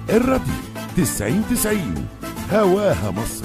الراديو 90 90 هواها مصر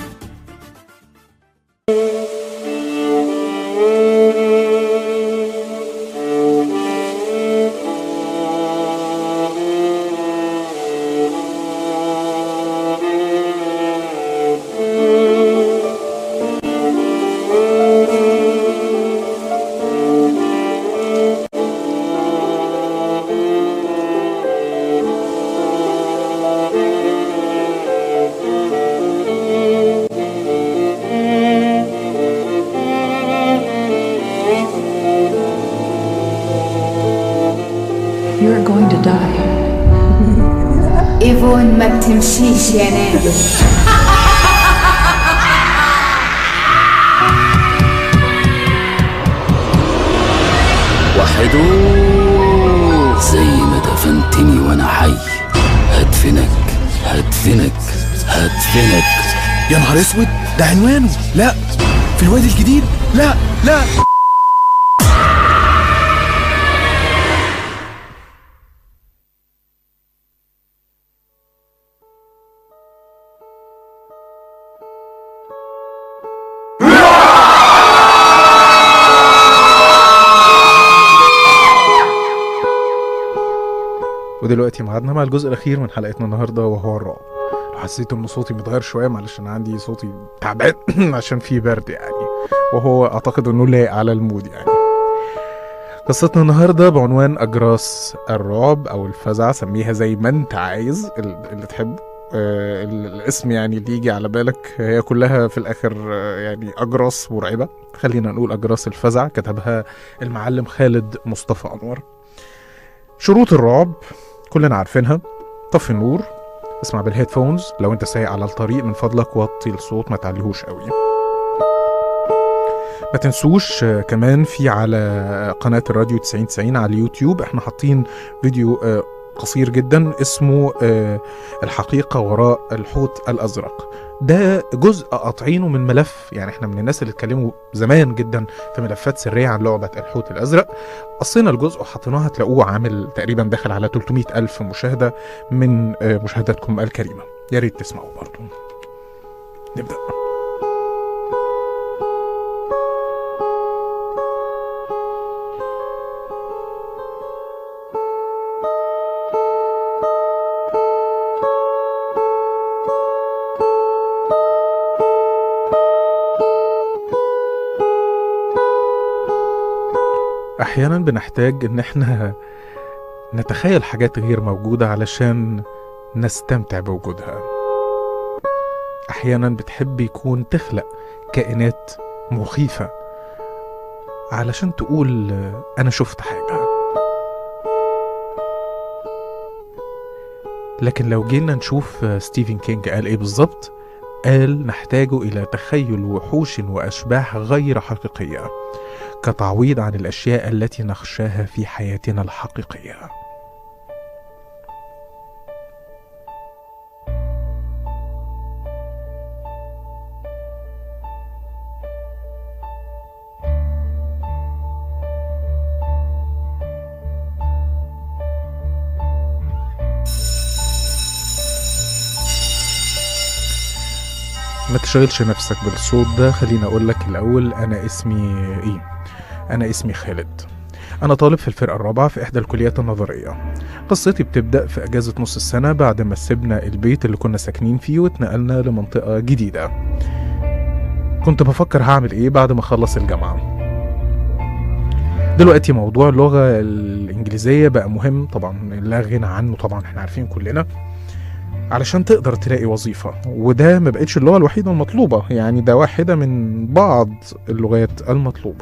You're going to die. ايفون ما بتمشيش يا نادر وحدو زي ما دفنتني وانا حي هدفنك هدفنك هدفنك يا نهار اسود ده عنوانه لا في الوادي الجديد لا لا ودلوقتي ميعادنا مع الجزء الاخير من حلقتنا النهارده وهو الرعب لو حسيت ان صوتي متغير شويه معلش انا عندي صوتي تعبان عشان في برد يعني وهو اعتقد انه لايق على المود يعني قصتنا النهارده بعنوان اجراس الرعب او الفزع سميها زي ما انت عايز ال- اللي تحبه آه، ال- الاسم يعني اللي يجي على بالك هي كلها في الاخر آه، يعني اجراس مرعبه خلينا نقول اجراس الفزع كتبها المعلم خالد مصطفى انور شروط الرعب كلنا عارفينها طفي النور اسمع بالهيدفونز لو انت سايق على الطريق من فضلك وطي الصوت ما تعليهوش قوي ما تنسوش آه، كمان في على قناة الراديو 9090 على اليوتيوب احنا حاطين فيديو آه، قصير جدا اسمه آه، الحقيقة وراء الحوت الأزرق ده جزء قاطعينه من ملف يعني احنا من الناس اللي اتكلموا زمان جدا في ملفات سرية عن لعبة الحوت الأزرق قصينا الجزء وحطيناه هتلاقوه عامل تقريبا داخل على 300 ألف مشاهدة من آه، مشاهداتكم الكريمة يا ريت تسمعوا برضو نبدأ أحيانا بنحتاج إن إحنا نتخيل حاجات غير موجودة علشان نستمتع بوجودها أحيانا بتحب يكون تخلق كائنات مخيفة علشان تقول أنا شفت حاجة لكن لو جينا نشوف ستيفن كينج قال إيه بالظبط قال نحتاج إلى تخيل وحوش وأشباح غير حقيقية كتعويض عن الأشياء التي نخشاها في حياتنا الحقيقية ما تشغلش نفسك بالصوت ده خليني اقول لك الاول انا اسمي ايه انا اسمي خالد انا طالب في الفرقه الرابعه في احدى الكليات النظريه قصتي بتبدا في اجازه نص السنه بعد ما سيبنا البيت اللي كنا ساكنين فيه واتنقلنا لمنطقه جديده كنت بفكر هعمل ايه بعد ما اخلص الجامعه دلوقتي موضوع اللغه الانجليزيه بقى مهم طبعا لا غنى عنه طبعا احنا عارفين كلنا علشان تقدر تلاقي وظيفة وده ما بقتش اللغة الوحيدة المطلوبة يعني ده واحدة من بعض اللغات المطلوبة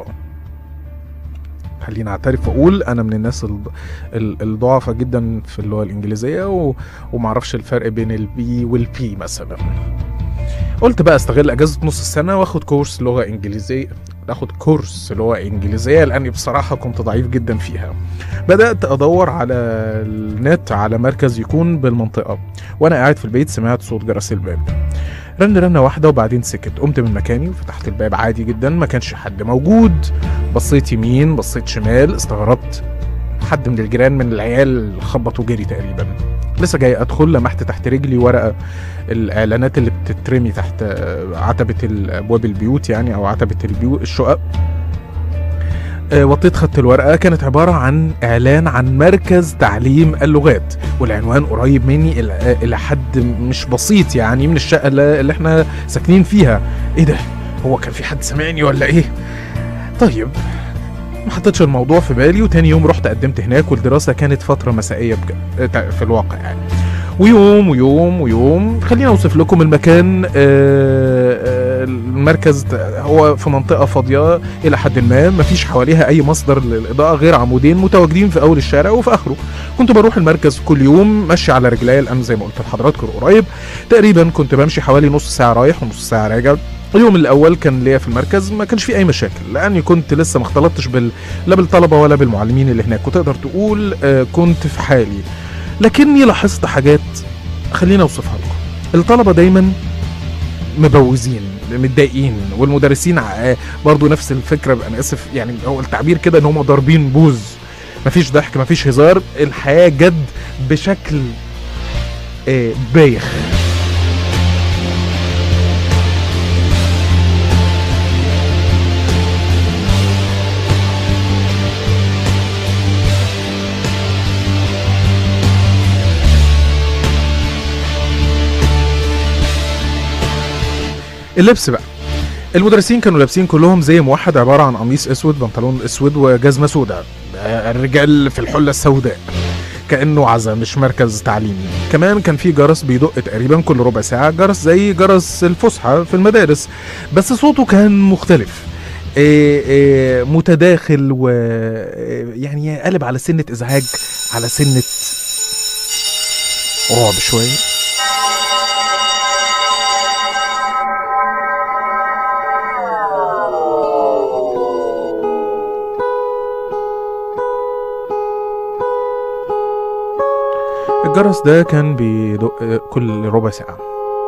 خليني اعترف واقول انا من الناس الض- ال- الضعفة جدا في اللغة الانجليزية و... ومعرفش الفرق بين البي والبي مثلا قلت بقى استغل اجازة نص السنة واخد كورس لغة انجليزية اخد كورس لغة انجليزية لاني بصراحة كنت ضعيف جدا فيها بدأت ادور على النت على مركز يكون بالمنطقة وانا قاعد في البيت سمعت صوت جرس الباب رن رنه واحده وبعدين سكت قمت من مكاني وفتحت الباب عادي جدا ما كانش حد موجود بصيت يمين بصيت شمال استغربت حد من الجيران من العيال خبط وجري تقريبا لسه جاي ادخل لمحت تحت رجلي ورقه الاعلانات اللي بتترمي تحت آه، عتبه ابواب البيوت يعني او عتبه البيوت الشقق آه، وطيت خدت الورقه كانت عباره عن اعلان عن مركز تعليم اللغات والعنوان قريب مني إلى- آه، الى حد مش بسيط يعني من الشقه اللي اللي احنا ساكنين فيها ايه ده هو كان في حد سامعني ولا ايه طيب ما حطيتش الموضوع في بالي وتاني يوم رحت قدمت هناك والدراسه كانت فتره مسائيه بج... في الواقع يعني ويوم ويوم ويوم خليني اوصف لكم المكان آه، آه، المركز ت- هو في منطقه فاضيه الى حد ما مفيش حواليها اي مصدر للاضاءه غير عمودين متواجدين في اول الشارع وفي اخره كنت بروح المركز كل يوم ماشي على رجلي لان زي ما قلت لحضراتكم قريب تقريبا كنت بمشي حوالي نص ساعه رايح ونص ساعه راجع اليوم الاول كان ليا في المركز ما كانش فيه اي مشاكل لاني كنت لسه ما اختلطتش بال... لا بالطلبه ولا بالمعلمين اللي هناك وتقدر تقول آه، كنت في حالي لكني لاحظت حاجات خليني اوصفها لكم الطلبه دايما مبوزين متضايقين والمدرسين ع- برضو نفس الفكره انا اسف يعني هو التعبير كده ان هم ضاربين بوز مفيش ضحك مفيش هزار الحياه جد بشكل آه، بايخ اللبس بقى المدرسين كانوا لابسين كلهم زي موحد عباره عن قميص اسود بنطلون اسود وجزمه سوداء الرجال في الحله السوداء كانه عزا مش مركز تعليمي كمان كان في جرس بيدق تقريبا كل ربع ساعه جرس زي جرس الفسحه في المدارس بس صوته كان مختلف إيه إيه متداخل و إيه يعني قلب على سنه ازعاج على سنه رعب شويه الجرس ده كان بيدق كل ربع ساعة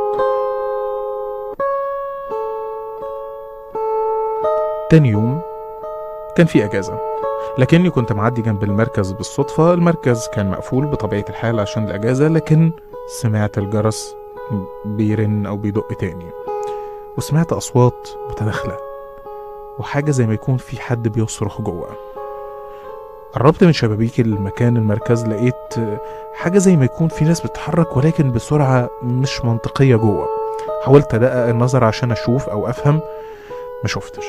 تاني يوم كان في أجازة لكني كنت معدي جنب المركز بالصدفة المركز كان مقفول بطبيعة الحال عشان الأجازة لكن سمعت الجرس بيرن أو بيدق تاني وسمعت أصوات متداخلة وحاجة زي ما يكون في حد بيصرخ جوه قربت من شبابيك المكان المركز لقيت حاجة زي ما يكون في ناس بتتحرك ولكن بسرعة مش منطقية جوه حاولت أدقق النظر عشان أشوف أو أفهم ما شفتش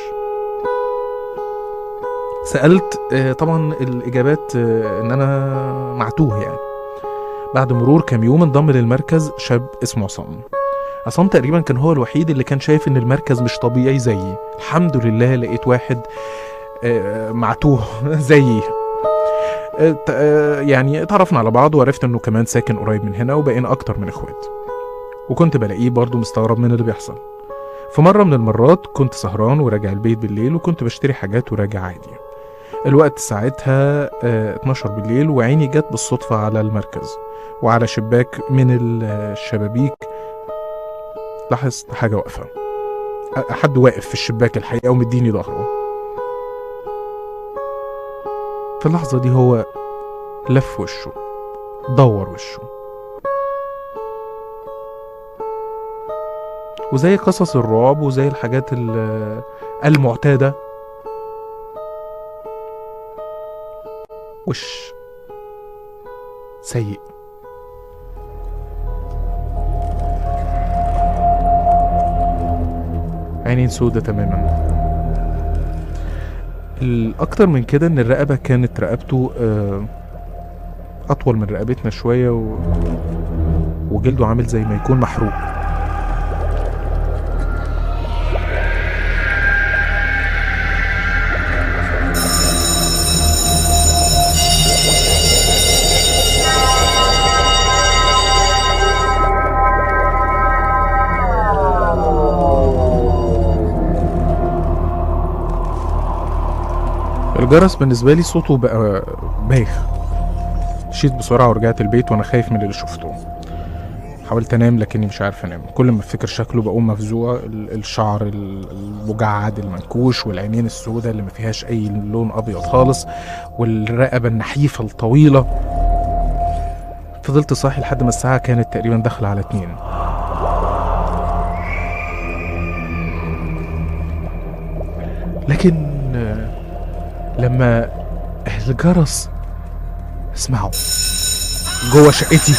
سألت آه، طبعا الإجابات آه، إن أنا معتوه يعني بعد مرور كام يوم انضم للمركز شاب اسمه عصام عصام تقريبا كان هو الوحيد اللي كان شايف إن المركز مش طبيعي زيي الحمد لله لقيت واحد آه، معتوه زيي آه، ت- آه، يعني اتعرفنا على بعض وعرفت انه كمان ساكن قريب من هنا وبقينا اكتر من اخوات وكنت بلاقيه برضه مستغرب من اللي بيحصل في مرة من المرات كنت سهران وراجع البيت بالليل وكنت بشتري حاجات وراجع عادي الوقت ساعتها آه، 12 بالليل وعيني جت بالصدفة على المركز وعلى شباك من ال- الشبابيك لاحظت حاجة واقفة أ- حد واقف في الشباك الحقيقة ومديني ظهره في اللحظة دي هو لف وشه دور وشه وزي قصص الرعب وزي الحاجات ال- المعتادة وش سيء عينين سودة تماما الأكتر من كده إن الرقبة كانت رقبته آه، أطول من رقبتنا شوية و... وجلده عامل زي ما يكون محروق الجرس بالنسبة لي صوته بقى بايخ مشيت بسرعة ورجعت البيت وأنا خايف من اللي شفته حاولت أنام لكني مش عارف أنام كل ما أفتكر شكله بقوم مفزوع ال- الشعر ال- المجعد المنكوش والعينين السوداء اللي ما فيهاش أي لون أبيض خالص والرقبة النحيفة الطويلة في فضلت صاحي لحد ما الساعة كانت تقريبا داخلة على اتنين لكن آه، لما الجرس اسمعوا جوه شقتي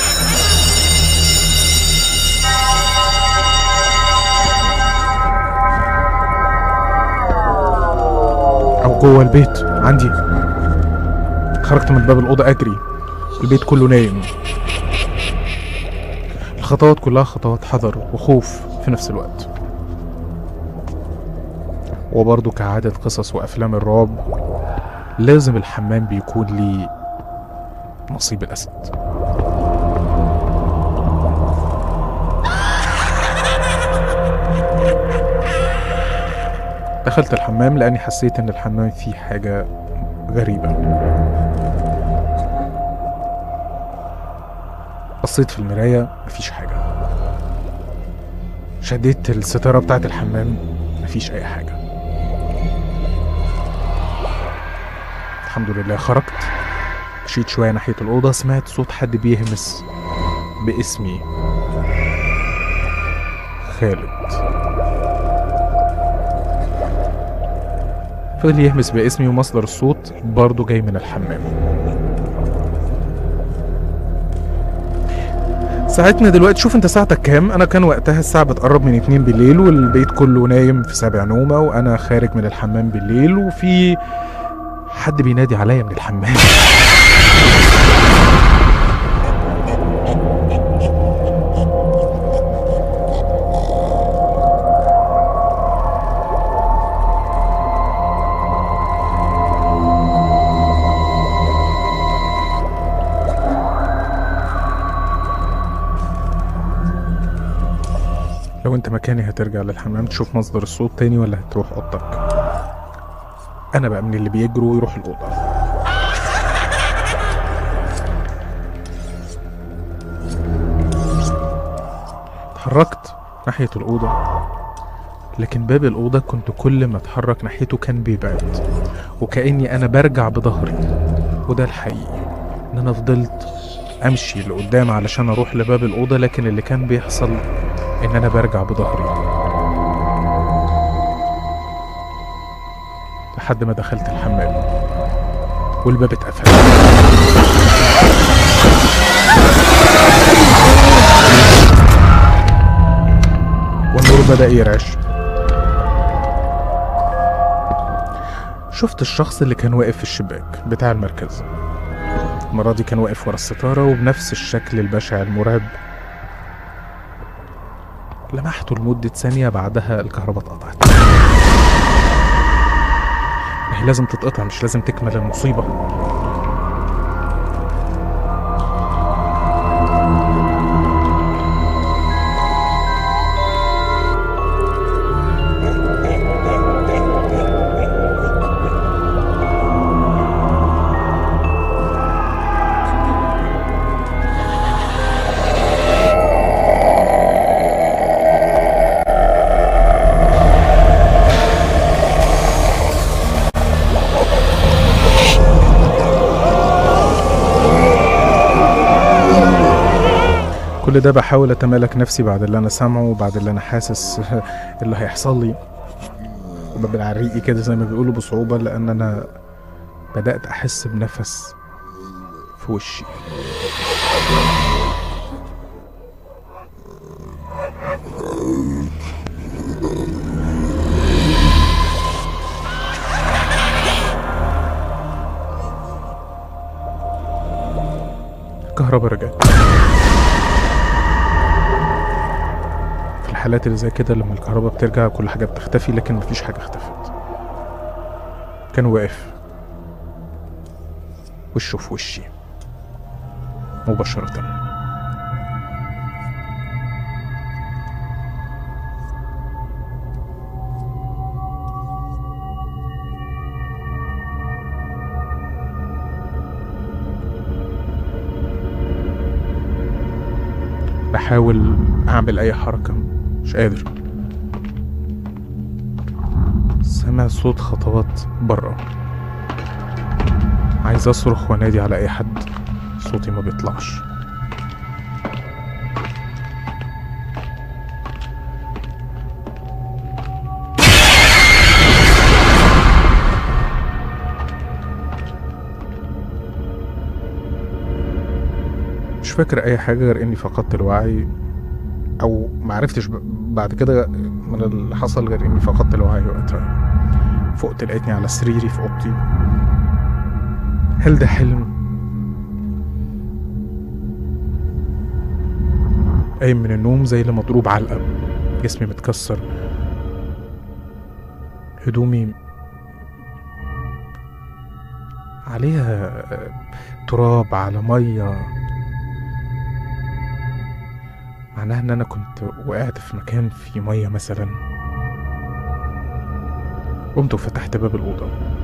او جوه البيت عندي خرجت من باب الاوضه اجري البيت كله نايم الخطوات كلها خطوات حذر وخوف في نفس الوقت وبرضه كعادة قصص وأفلام الرعب لازم الحمام بيكون ليه نصيب الأسد دخلت الحمام لأني حسيت إن الحمام فيه حاجة غريبة بصيت في المراية مفيش حاجة شديت الستارة بتاعت الحمام مفيش أي حاجة الحمد لله خرجت مشيت شوية ناحية الأوضة سمعت صوت حد بيهمس باسمي خالد فضل يهمس باسمي ومصدر الصوت برضه جاي من الحمام ساعتنا دلوقتي شوف انت ساعتك كام انا كان وقتها الساعة بتقرب من اتنين بالليل والبيت كله نايم في سابع نومة وانا خارج من الحمام بالليل وفي حد بينادي عليا من الحمام لو انت مكاني هترجع للحمام تشوف مصدر الصوت تاني ولا هتروح اوضتك انا بقى من اللي بيجروا يروح الاوضه اتحركت ناحيه الاوضه لكن باب الاوضه كنت كل ما اتحرك ناحيته كان بيبعد وكاني انا برجع بظهري وده الحقيقي ان انا فضلت امشي لقدام علشان اروح لباب الاوضه لكن اللي كان بيحصل ان انا برجع بظهري لحد ما دخلت الحمام والباب اتقفل والنور بدأ يرعش شفت الشخص اللي كان واقف في الشباك بتاع المركز المرة دي كان واقف ورا الستارة وبنفس الشكل البشع المرعب لمحته لمدة ثانية بعدها الكهرباء اتقطعت ما هي لازم تتقطع مش لازم تكمل المصيبة كل ده بحاول اتمالك نفسي بعد اللي انا سامعه وبعد اللي انا حاسس اللي هيحصل لي ببقى على ريقي كده زي ما بيقولوا بصعوبة لأن أنا بدأت أحس بنفس في وشي الكهرباء رجعت في الحالات اللي زي كده لما الكهرباء بترجع كل حاجة بتختفي لكن مفيش حاجة اختفت كان واقف وشه في وشي مباشرة بحاول أعمل أي حركة مش قادر سامع صوت خطوات برا عايز أصرخ وأنادي على أي حد صوتي ما بيطلعش مش فاكر اي حاجه غير اني فقدت الوعي او ما عرفتش ب- بعد كده من اللي حصل غير اني فقدت الوعي وقتها فقت لقيتني على سريري في اوضتي هل ده حلم قايم من النوم زي اللي مضروب علقه جسمي متكسر هدومي عليها تراب على ميه معناها ان انا كنت وقعت في مكان فيه ميه مثلا قمت وفتحت باب الاوضه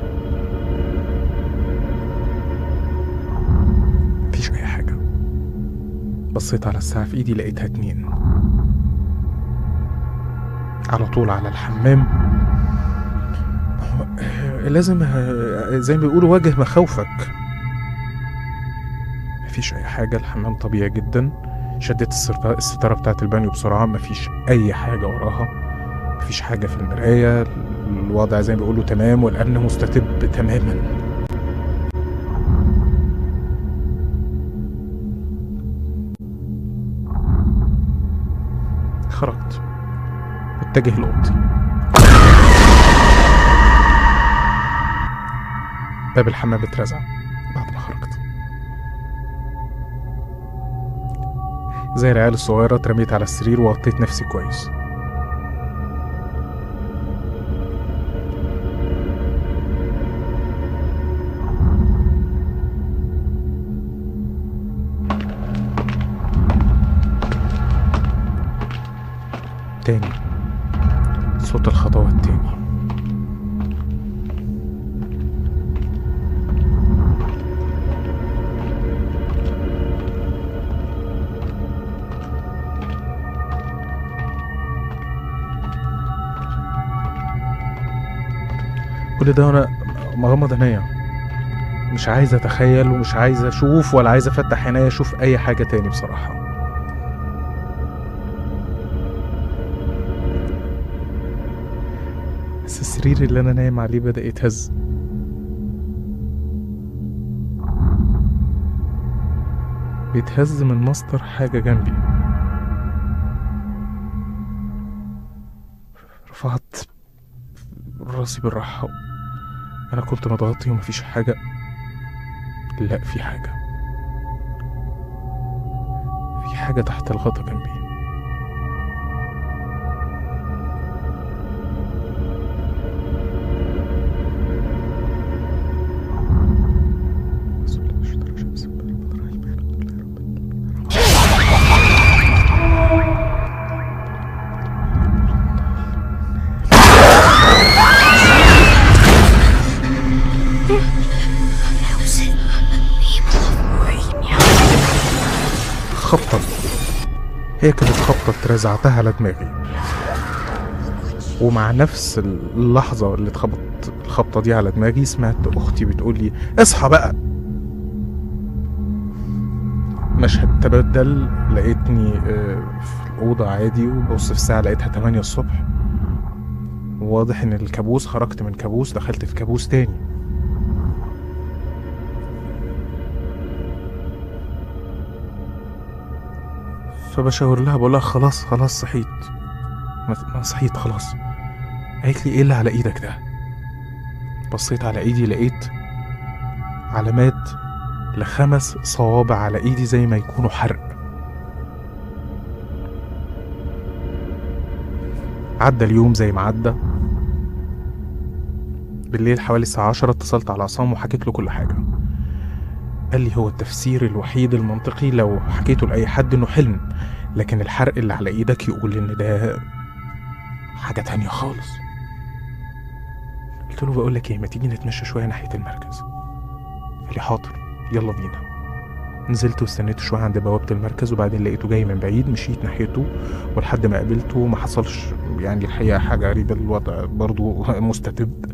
مفيش اي حاجه بصيت على الساعه في ايدي لقيتها اتنين على طول على الحمام هو- لازم ه- زي ما بيقولوا واجه مخاوفك مفيش اي حاجه الحمام طبيعي جدا شديت الستارة الستارة بتاعت البانيو بسرعة مفيش أي حاجة وراها مفيش حاجة في المراية الوضع زي ما بيقولوا تمام والأمن مستتب تماما خرجت متجه لأوضتي باب الحمام اترزع بعد ما خرجت زي العيال الصغيرة اترميت على السرير وغطيت نفسي كويس تاني صوت الخطوات تاني كل ده وانا مغمض عينيا مش عايز اتخيل ومش عايز اشوف ولا عايز افتح عينيا اشوف اي حاجه تاني بصراحه بس السرير اللي انا نايم عليه بدا يتهز بيتهز من مصدر حاجه جنبي رفعت راسي بالراحة أنا كنت متغطي ومفيش حاجة لا في حاجة في حاجة تحت الغطا جنبي خبطة هي كانت خبطة رزعتها على دماغي ومع نفس اللحظة اللي اتخبط الخبطة دي على دماغي سمعت أختي بتقول لي اصحى بقى مشهد تبدل لقيتني آه، في الأوضة عادي وببص في الساعة لقيتها 8 الصبح واضح إن الكابوس خرجت من كابوس دخلت في كابوس تاني فبشاور لها بقول لها خلاص خلاص صحيت ما ما صحيت خلاص قالت لي ايه اللي على ايدك ده بصيت على ايدي لقيت علامات لخمس صوابع على ايدي زي ما يكونوا حرق عدى اليوم زي ما عدى بالليل حوالي الساعة عشرة اتصلت على عصام وحكيت له كل حاجة قال لي هو التفسير الوحيد المنطقي لو حكيته لأي حد إنه حلم لكن الحرق اللي على إيدك يقول إن ده حاجة تانية خالص قلت له بقول لك إيه ما تيجي نتمشى شوية ناحية المركز قال لي حاضر يلا بينا نزلت واستنيته شوية عند بوابة المركز وبعدين لقيته جاي من بعيد مشيت ناحيته ولحد ما قابلته ما حصلش يعني الحقيقة حاجة غريبة الوضع برضو مستتب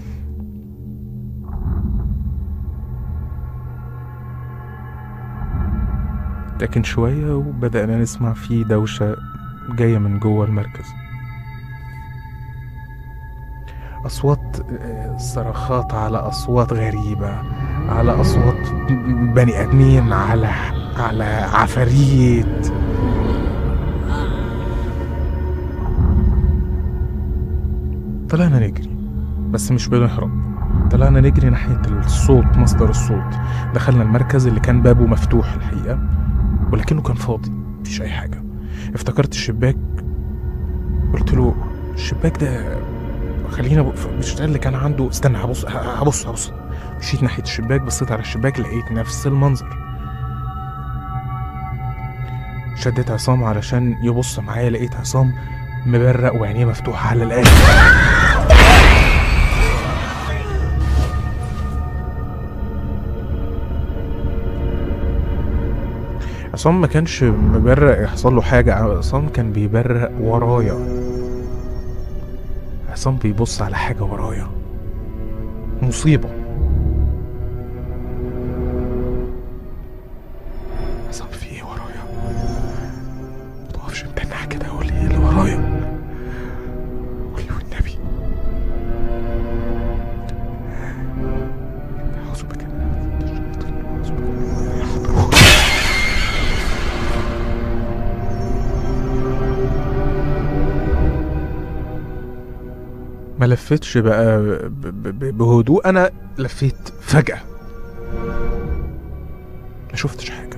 لكن شوية وبدأنا نسمع فيه دوشة جاية من جوه المركز أصوات آه، صرخات على أصوات غريبة على أصوات بني آدمين على على عفاريت طلعنا نجري بس مش بنهرب طلعنا نجري ناحية الصوت مصدر الصوت دخلنا المركز اللي كان بابه مفتوح الحقيقة ولكنه كان فاضي مفيش أي حاجة افتكرت الشباك قلت له الشباك ده خلينا ب... مش ده اللي كان عنده استنى هبص ه- هبص هبص مشيت ناحية الشباك بصيت على الشباك لقيت نفس المنظر شديت عصام علشان يبص معايا لقيت عصام مبرق وعينيه مفتوحة على الآخر عصام ما كانش مبرق يحصل له حاجة عصام كان بيبرق ورايا عصام بيبص على حاجة ورايا مصيبة عصام في ايه ورايا متقفش متنح كده قول لي ايه اللي ورايا قول لي والنبي أعوذ بك من الشيطان أعوذ بك من يحضرون ما لفتش بقى ب- ب- ب- بهدوء انا لفيت فجأة ما شفتش حاجة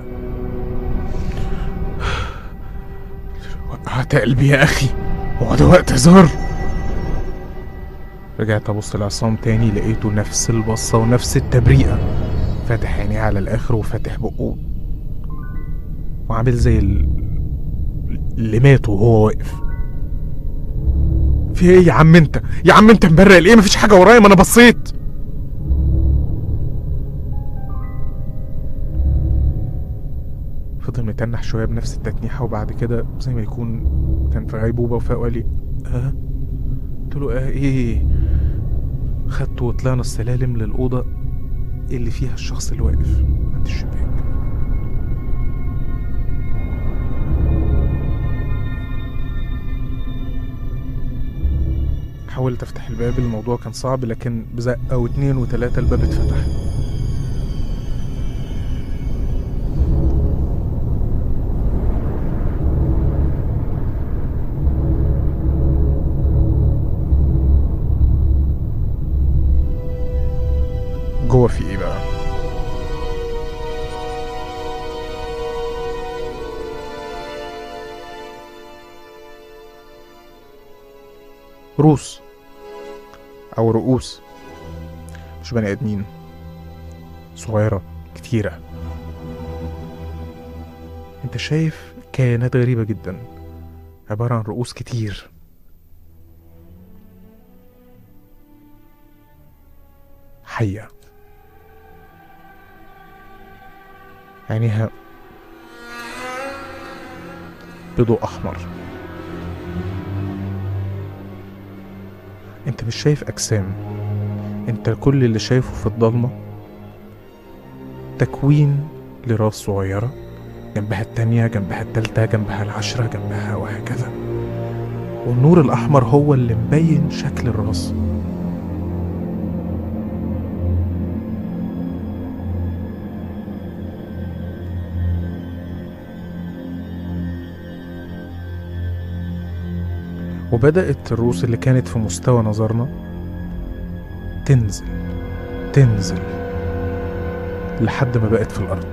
وقعت قلبي يا اخي هو ده وقت هزار رجعت ابص لعصام تاني لقيته نفس البصة ونفس التبريئة فاتح عينيه على الاخر وفاتح بقه وعامل زي ال- اللي مات وهو واقف في ايه يا عم انت يا عم انت مبرق ليه مفيش حاجه ورايا ما انا بصيت فضل متنح شويه بنفس التتنيحه وبعد كده زي ما يكون كان في غيبوبه وفاق وقال لي اه قلت له اه ايه خدته وطلعنا السلالم للاوضه اللي فيها الشخص اللي واقف عند الشباك حاولت افتح الباب الموضوع كان صعب لكن بزقة واتنين وتلاتة الباب اتفتح جوه في ايه بقى روس او رؤوس مش بني ادمين صغيرة كتيرة انت شايف كيانات غريبة جدا عبارة عن رؤوس كتير حية عينيها بضوء أحمر انت مش شايف أجسام انت كل اللي شايفه في الضلمة تكوين لراس صغيرة جنبها التانية جنبها التالتة جنبها العشرة جنبها وهكذا والنور الأحمر هو اللي مبين شكل الراس وبدأت الروس اللي كانت في مستوى نظرنا تنزل تنزل لحد ما بقت في الأرض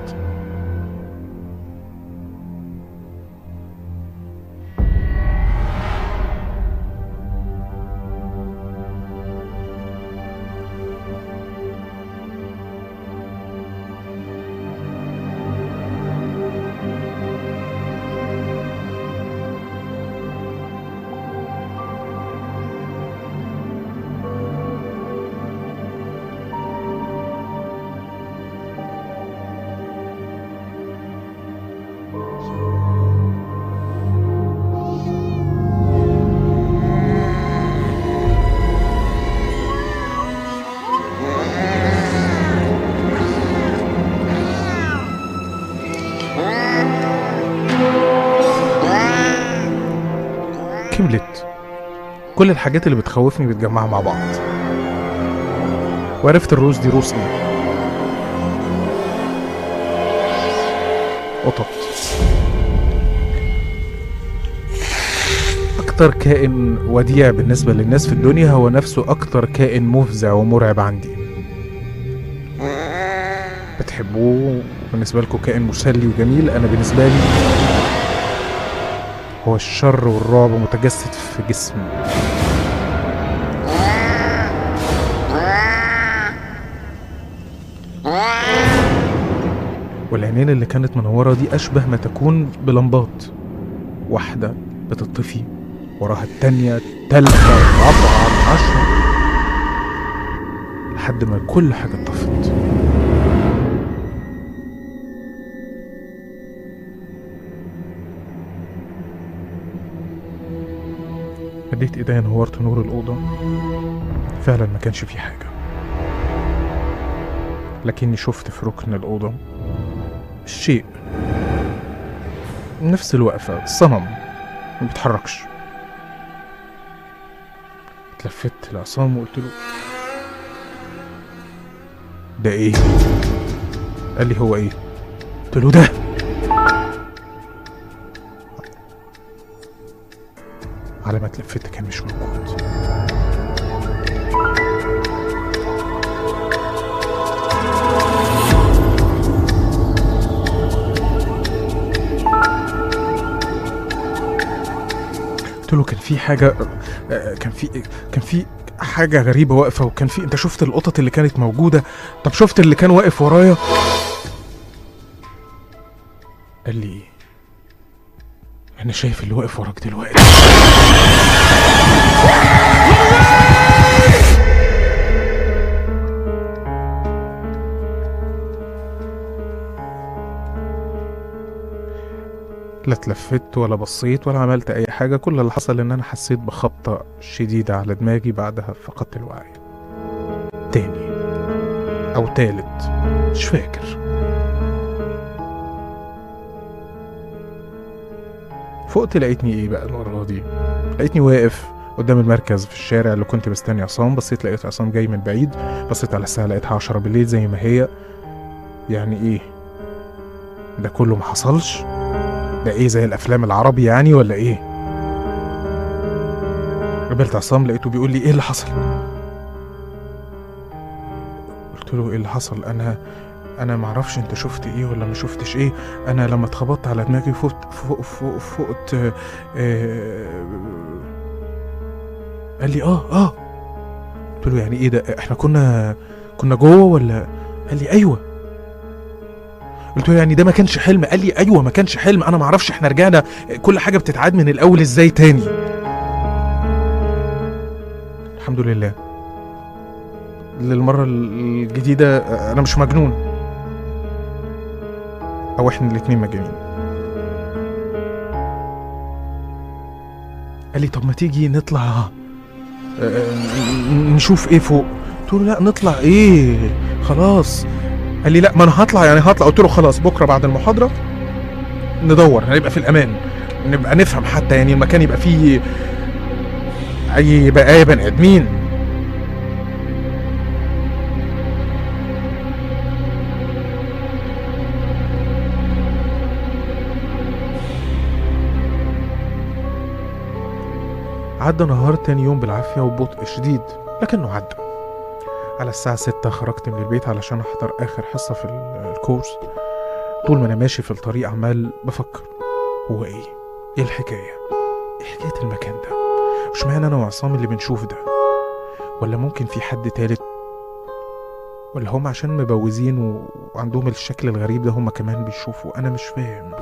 كملت كل الحاجات اللي بتخوفني بتجمعها مع بعض وعرفت الروس دي روس ايه قطط أكتر كائن وديع بالنسبة للناس في الدنيا هو نفسه أكتر كائن مفزع ومرعب عندي بتحبوه بالنسبة لكم كائن مسلي وجميل أنا بالنسبة لي هو الشر والرعب متجسد في جسمي والعينين اللي كانت منورة دي أشبه ما تكون بلمبات واحدة بتطفي وراها التانية التالتة الرابعة العشرة لحد ما كل حاجة اتطفت مديت ايديا نورت نور الأوضة فعلا ما كانش في حاجة لكني شفت في ركن الأوضة الشيء نفس الوقفة صنم ما بيتحركش اتلفت لعصام وقلت له ده ايه قال لي هو ايه قلت له ده على ما اتلفت كان مش موجود قلت له كان في حاجه آه، كان في كان في حاجه غريبه واقفه وكان في انت شفت القطط اللي كانت موجوده طب شفت اللي كان واقف ورايا قال لي انا شايف اللي واقف وراك دلوقتي لا اتلفت ولا بصيت ولا عملت اي حاجه كل اللي حصل ان انا حسيت بخبطه شديده على دماغي بعدها فقدت الوعي تاني او تالت مش فاكر فقت لقيتني ايه بقى المره دي لقيتني واقف قدام المركز في الشارع اللي كنت مستني عصام بصيت لقيت عصام جاي من بعيد بصيت على الساعه لقيتها عشرة بالليل زي ما هي يعني ايه ده كله ما حصلش ده ايه زي الافلام العربي يعني ولا ايه قابلت عصام لقيته بيقول لي ايه اللي حصل قلت له ايه اللي حصل انا انا معرفش انت شفت ايه ولا ما شفتش ايه انا لما اتخبطت على دماغي فقت فوق فوق فقت آه، آه، قال لي اه اه قلت له يعني ايه ده احنا كنا كنا جوه ولا قال لي ايوه قلت له يعني ده ما كانش حلم قال لي ايوه ما كانش حلم انا ما اعرفش احنا رجعنا كل حاجه بتتعاد من الاول ازاي تاني الحمد لله للمره الجديده انا مش مجنون او احنا الاتنين مجانين قال لي طب ما تيجي نطلع آه، ن- نشوف ايه فوق قلت له لا نطلع ايه خلاص قال لي لا ما انا هطلع يعني هطلع قلت له خلاص بكره بعد المحاضره ندور هنبقى في الامان نبقى نفهم حتى يعني المكان يبقى فيه اي بقايا بني ادمين عدى نهار تاني يوم بالعافية وببطء شديد لكنه عدى على الساعة ستة خرجت من البيت علشان أحضر آخر حصة في ال- الكورس طول ما أنا ماشي في الطريق عمال بفكر هو إيه؟ إيه الحكاية؟ إيه حكاية المكان ده؟ مش معنى أنا وعصام اللي بنشوف ده ولا ممكن في حد تالت ولا هم عشان مبوزين و- وعندهم الشكل الغريب ده هم كمان بيشوفوا أنا مش فاهم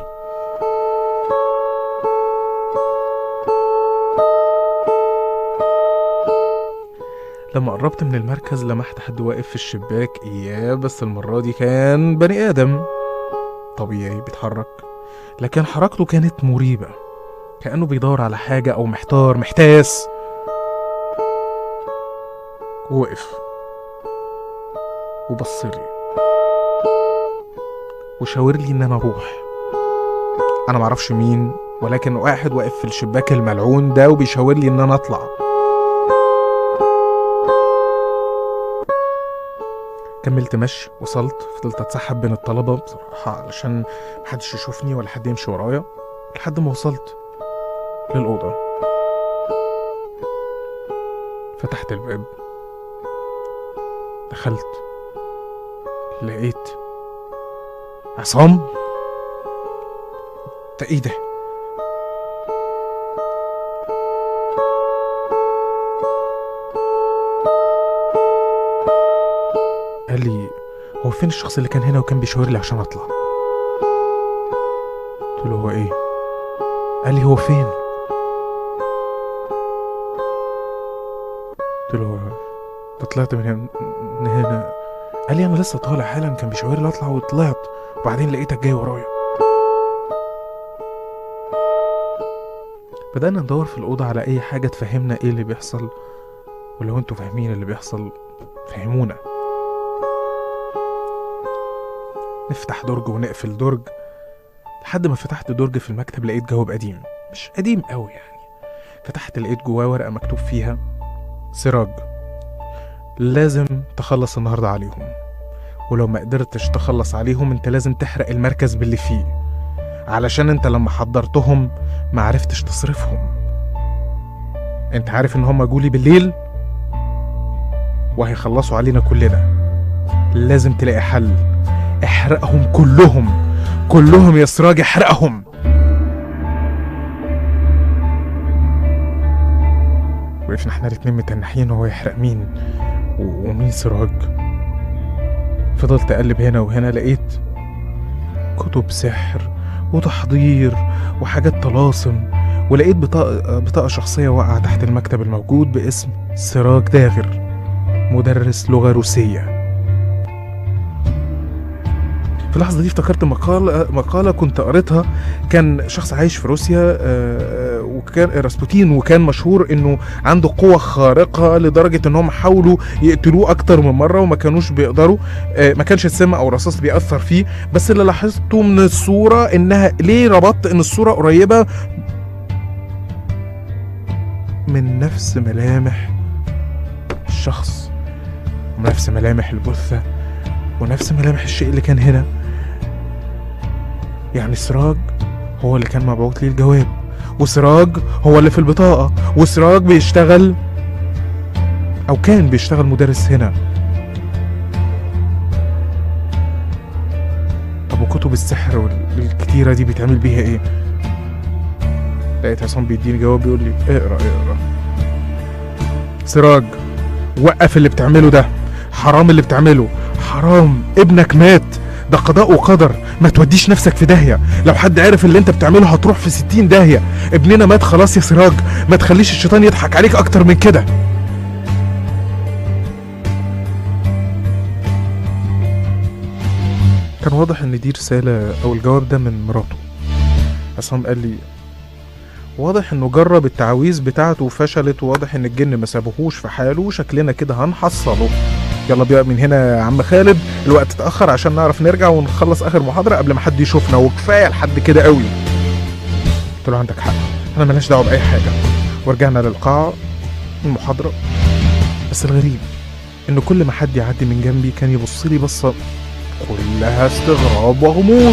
لما قربت من المركز لمحت حد واقف في الشباك إياه بس المرة دي كان بني آدم طبيعي بيتحرك لكن حركته كانت مريبة كأنه بيدور على حاجة أو محتار محتاس وقف وبصلي وشاور لي إن أنا أروح أنا معرفش مين ولكن واحد واقف في الشباك الملعون ده وبيشاور لي إن أنا أطلع كملت مشي وصلت فضلت اتسحب بين الطلبة بصراحة علشان محدش يشوفني ولا حد يمشي ورايا لحد ما وصلت للأوضة فتحت الباب دخلت لقيت عصام ده ايه ده قال لي هو فين الشخص اللي كان هنا وكان بيشاور لي عشان اطلع قلت له هو ايه قال لي هو فين قلت له هو ده طلعت من هنا من هنا قال لي انا لسه طالع حالا كان بيشاور لي اطلع وطلعت وبعدين لقيتك جاي ورايا بدأنا ندور في الأوضة على أي حاجة تفهمنا إيه اللي بيحصل ولو انتوا فاهمين اللي بيحصل فهمونا نفتح درج ونقفل درج لحد ما فتحت درج في المكتب لقيت جواب قديم مش قديم قوي يعني فتحت لقيت جواه ورقة مكتوب فيها سراج لازم تخلص النهاردة عليهم ولو ما قدرتش تخلص عليهم انت لازم تحرق المركز باللي فيه علشان انت لما حضرتهم ما عرفتش تصرفهم انت عارف ان هم جولي بالليل وهيخلصوا علينا كلنا لازم تلاقي حل احرقهم كلهم كلهم يا سراج احرقهم وقفنا احنا الاتنين متنحين وهو يحرق مين و- ومين سراج فضلت اقلب هنا وهنا لقيت كتب سحر وتحضير وحاجات طلاسم ولقيت بطاقة, بطاقة شخصية واقعة تحت المكتب الموجود باسم سراج داغر مدرس لغة روسية في اللحظة دي افتكرت مقالة مقالة كنت قريتها كان شخص عايش في روسيا آه، آه، وكان راسبوتين وكان مشهور انه عنده قوة خارقة لدرجة انهم حاولوا يقتلوه اكتر من مرة وما كانوش بيقدروا آه، ما كانش السم او الرصاص بيأثر فيه بس اللي لاحظته من الصورة انها ليه ربطت ان الصورة قريبة من نفس ملامح الشخص ونفس ملامح الجثة ونفس ملامح الشيء اللي كان هنا يعني سراج هو اللي كان مبعوت لي الجواب وسراج هو اللي في البطاقة وسراج بيشتغل أو كان بيشتغل مدرس هنا طب وكتب السحر وال- الكتيرة دي بيتعمل بيها ايه؟ لقيت عصام بيديني جواب بيقول لي اقرا اقرا سراج وقف اللي بتعمله ده حرام اللي بتعمله حرام ابنك مات ده قضاء وقدر ما توديش نفسك في داهية لو حد عرف اللي انت بتعمله هتروح في ستين داهية ابننا مات خلاص يا سراج ما تخليش الشيطان يضحك عليك اكتر من كده كان واضح ان دي رسالة او الجواب ده من مراته عصام قال لي واضح انه جرب التعاويذ بتاعته وفشلت وواضح ان الجن ما سابوهوش في حاله وشكلنا كده هنحصله يلا بقى من هنا يا عم خالد الوقت اتأخر عشان نعرف نرجع ونخلص آخر محاضرة قبل ما حد يشوفنا وكفاية لحد كده قوي قلت له عندك حق أنا ملهاش دعوة بأي حاجة ورجعنا للقاعة المحاضرة بس الغريب إن كل ما حد يعدي من جنبي كان يبص لي بصة كلها استغراب وغموض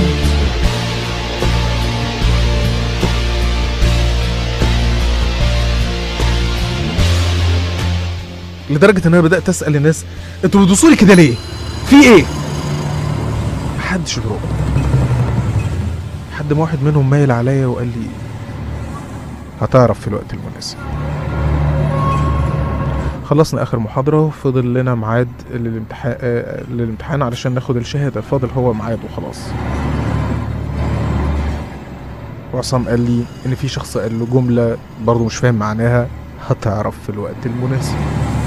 لدرجة إن أنا بدأت أسأل الناس أنتوا بتبصوا لي كده ليه؟ في إيه؟ محدش بيرد حد ما واحد منهم مايل عليا وقال لي هتعرف في الوقت المناسب خلصنا اخر محاضرة وفضل لنا ميعاد للامتحان آه، للامتحان علشان ناخد الشهادة فاضل هو ميعاد وخلاص وعصام قال لي ان في شخص قال له جملة برضه مش فاهم معناها هتعرف في الوقت المناسب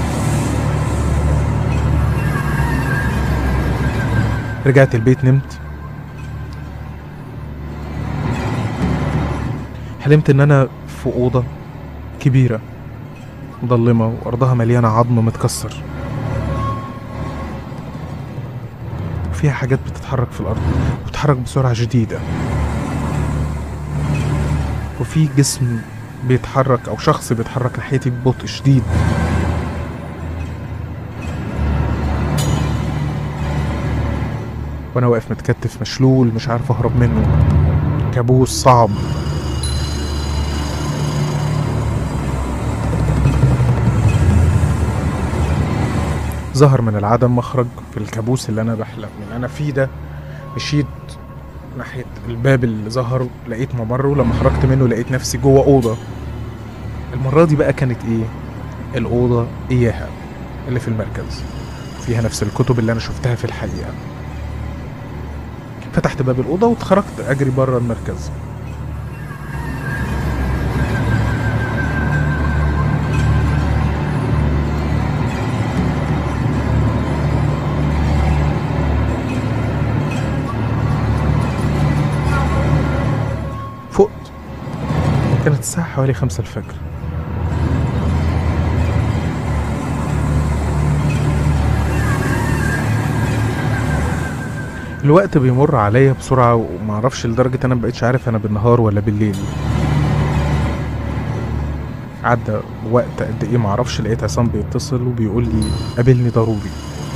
رجعت البيت نمت حلمت ان انا في اوضه كبيره مظلمه وارضها مليانه عظم متكسر وفيها حاجات بتتحرك في الارض وبتتحرك بسرعه شديده وفي جسم بيتحرك او شخص بيتحرك ناحيتي ببطء شديد وانا واقف متكتف مشلول مش عارف اهرب منه كابوس صعب ظهر من العدم مخرج في الكابوس اللي انا بحلم من انا فيه ده مشيت ناحية الباب اللي ظهر لقيت ممر ولما خرجت منه لقيت نفسي جوه أوضة المرة دي بقى كانت إيه؟ الأوضة إياها اللي في المركز فيها نفس الكتب اللي أنا شفتها في الحقيقة فتحت باب الأوضة واتخرجت أجري بره المركز فقت كانت الساعة حوالي خمسة الفجر الوقت بيمر عليا بسرعة ومعرفش لدرجة أنا مبقتش عارف أنا بالنهار ولا بالليل عدى وقت قد إيه معرفش لقيت عصام بيتصل وبيقول لي قابلني ضروري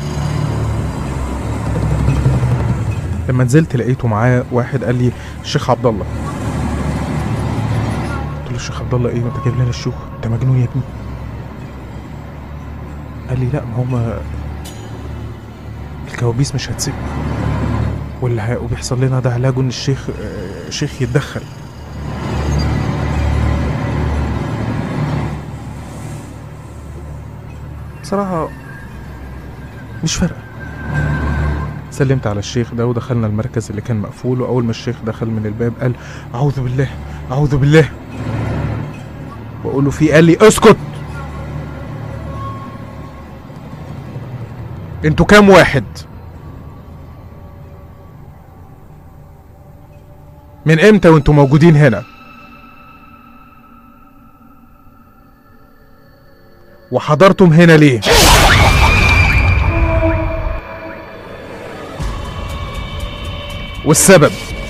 لما نزلت لقيته معاه واحد قال لي الشيخ عبد الله قلت له الشيخ عبد الله ايه وانت جايب لنا الشيوخ انت مجنون يا ابني قال لي لا ما هما الكوابيس مش هتسيب واللي ه- وبيحصل لنا ده علاجه ان الشيخ آه، الشيخ يتدخل بصراحة مش فارقة سلمت على الشيخ ده ودخلنا المركز اللي كان مقفول وأول ما الشيخ دخل من الباب قال أعوذ بالله أعوذ بالله بقول له في قال لي اسكت انتوا كام واحد من امتى وانتوا موجودين هنا وحضرتم هنا ليه والسبب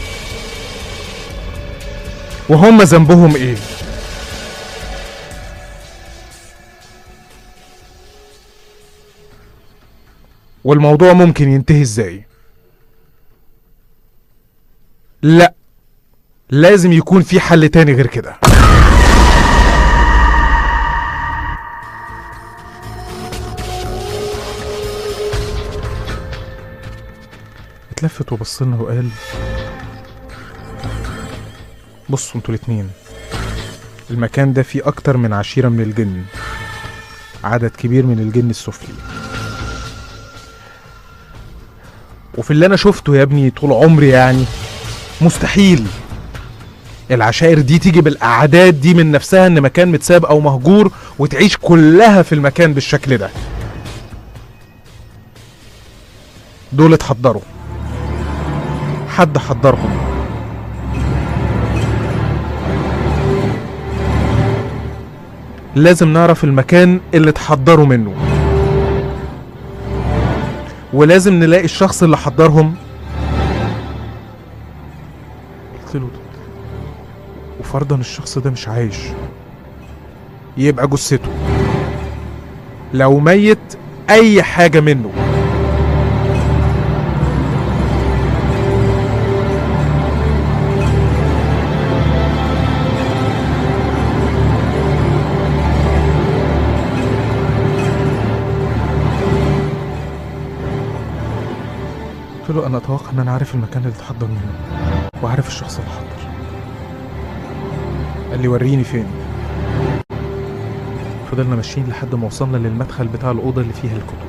وهم ذنبهم ايه والموضوع ممكن ينتهي ازاي لا لازم يكون في حل تاني غير كده اتلفت وبصلنا وقال بصوا انتوا الاتنين المكان ده فيه اكتر من عشيرة من الجن عدد كبير من الجن السفلي وفي اللي انا شفته يا ابني طول عمري يعني مستحيل العشائر دي تيجي بالاعداد دي من نفسها ان مكان متساب او مهجور وتعيش كلها في المكان بالشكل ده دول اتحضروا حد حضرهم لازم نعرف المكان اللي اتحضروا منه ولازم نلاقي الشخص اللي حضرهم قلت له وفرضا الشخص ده مش عايش يبقى جثته لو ميت اي حاجه منه قلت له انا اتوقع ان انا عارف المكان اللي اتحضر منه وعارف الشخص اللي حضر قال لي وريني فين فضلنا ماشيين لحد ما وصلنا للمدخل بتاع الأوضة اللي فيها الكتب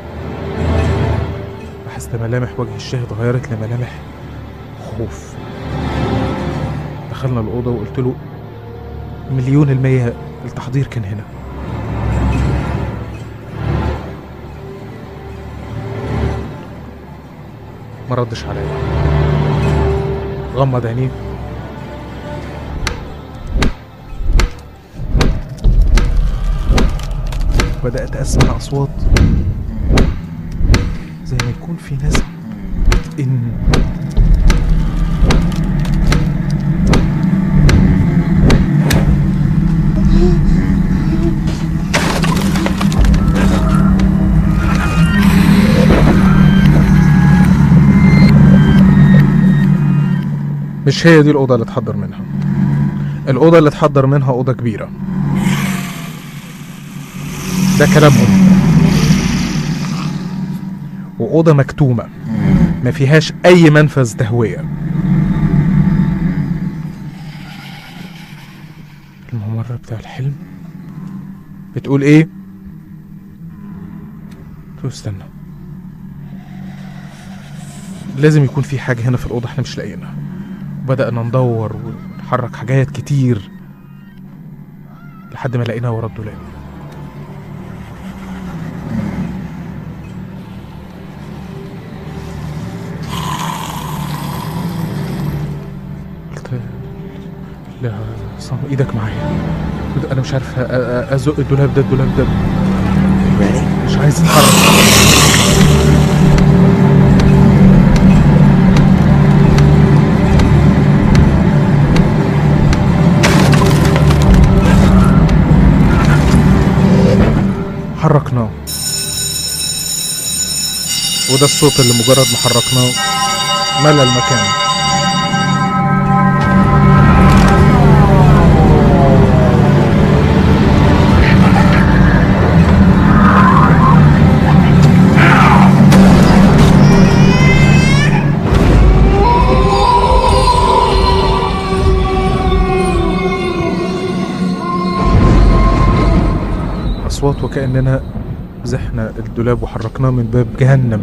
لاحظت ملامح وجه الشاه اتغيرت لملامح خوف دخلنا الأوضة وقلت له مليون المية التحضير كان هنا ما ردش عليا غمض عينيه بدأت أسمع أصوات زي ما يكون في ناس إن مش هي دي الأوضة اللي اتحضر منها الأوضة اللي اتحضر منها أوضة كبيرة ده كلامهم وأوضة مكتومة ما فيهاش أي منفذ تهوية الممر بتاع الحلم بتقول ايه؟ قلت له استنى لازم يكون في حاجة هنا في الأوضة احنا مش لاقيينها وبدأنا ندور ونحرك حاجات كتير لحد ما لقيناها ورا الدولاب قلت لا صام ايدك معايا قلت انا مش عارف أ- أ- ازق الدولاب ده الدولاب ده مش عايز اتحرك حركناه وده الصوت اللي مجرد ما حركناه ملى المكان أصوات وكأننا زحنا الدولاب وحركناه من باب جهنم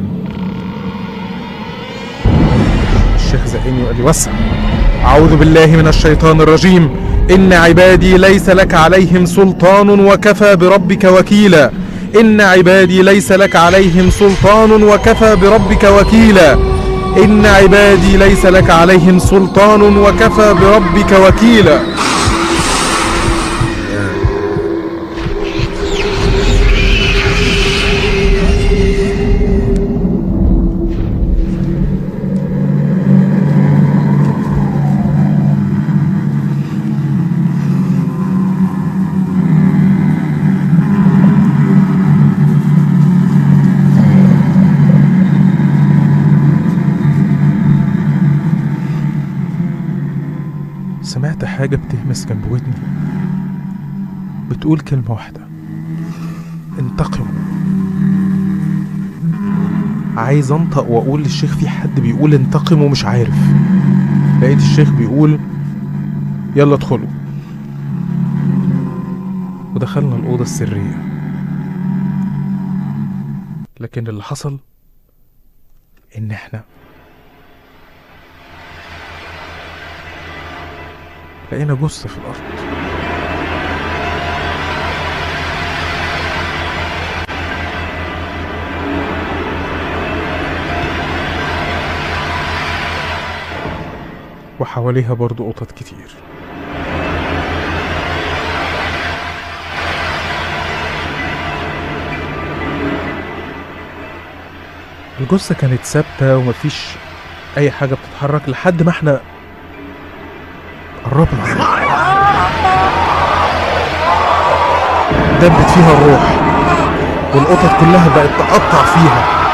الشيخ زقني وقال لي وسع أعوذ بالله من الشيطان الرجيم إن عبادي ليس لك عليهم سلطان وكفى بربك وكيلا إن عبادي ليس لك عليهم سلطان وكفى بربك وكيلا إن عبادي ليس لك عليهم سلطان وكفى بربك وكيلا سمعت حاجة بتهمس جنب ودني بتقول كلمة واحدة انتقموا عايز انطق واقول للشيخ في حد بيقول انتقموا مش عارف لقيت الشيخ بيقول يلا ادخلوا ودخلنا الأوضة السرية لكن اللي حصل إن إحنا لقينا جثة في الأرض وحواليها برضو قطط كتير الجثة كانت ثابتة ومفيش أي حاجة بتتحرك لحد ما احنا قربنا دبت فيها الروح والقطط كلها بقت تقطع فيها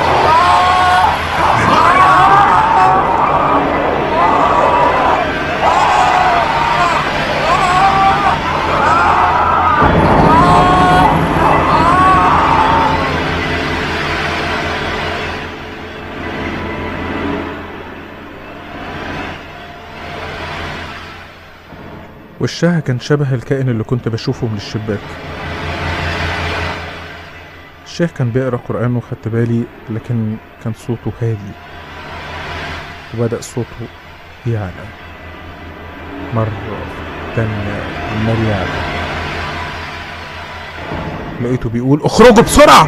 وشها كان شبه الكائن اللي كنت بشوفه من الشباك الشيخ كان بيقرا قرآن وخدت بالي لكن كان صوته هادي وبدأ صوته يعلى مرة تانية عمال يعلى لقيته بيقول اخرجوا بسرعة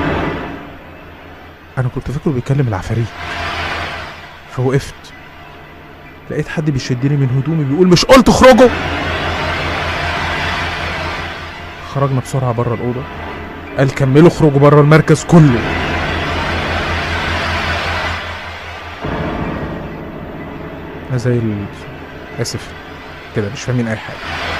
أنا كنت فاكره بيكلم العفاريت فوقفت لقيت حد بيشدني من هدومي بيقول مش قلت اخرجوا خرجنا بسرعة بره الأوضة قال كملوا اخرجوا بره المركز كله أنا زي ال... آسف كده مش فاهمين أي حاجة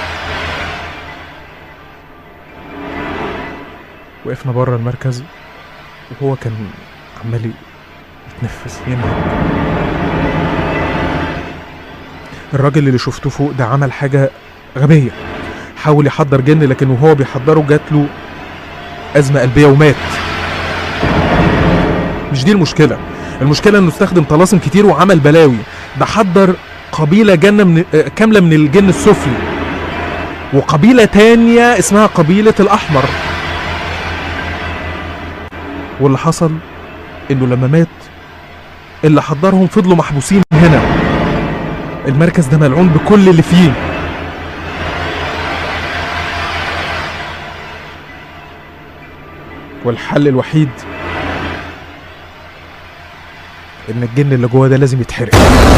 وقفنا بره المركز وهو كان عمال يتنفس ينهج الراجل اللي شفته فوق ده عمل حاجة غبية حاول يحضر جن لكن وهو بيحضره جات له أزمة قلبية ومات مش دي المشكلة المشكلة انه استخدم طلاسم كتير وعمل بلاوي ده حضر قبيلة جنة من آه، كاملة من الجن السفلي وقبيلة تانية اسمها قبيلة الأحمر واللي حصل انه لما مات اللي حضرهم فضلوا محبوسين هنا المركز ده ملعون بكل اللي فيه والحل الوحيد ان الجن اللي جوه ده لازم يتحرق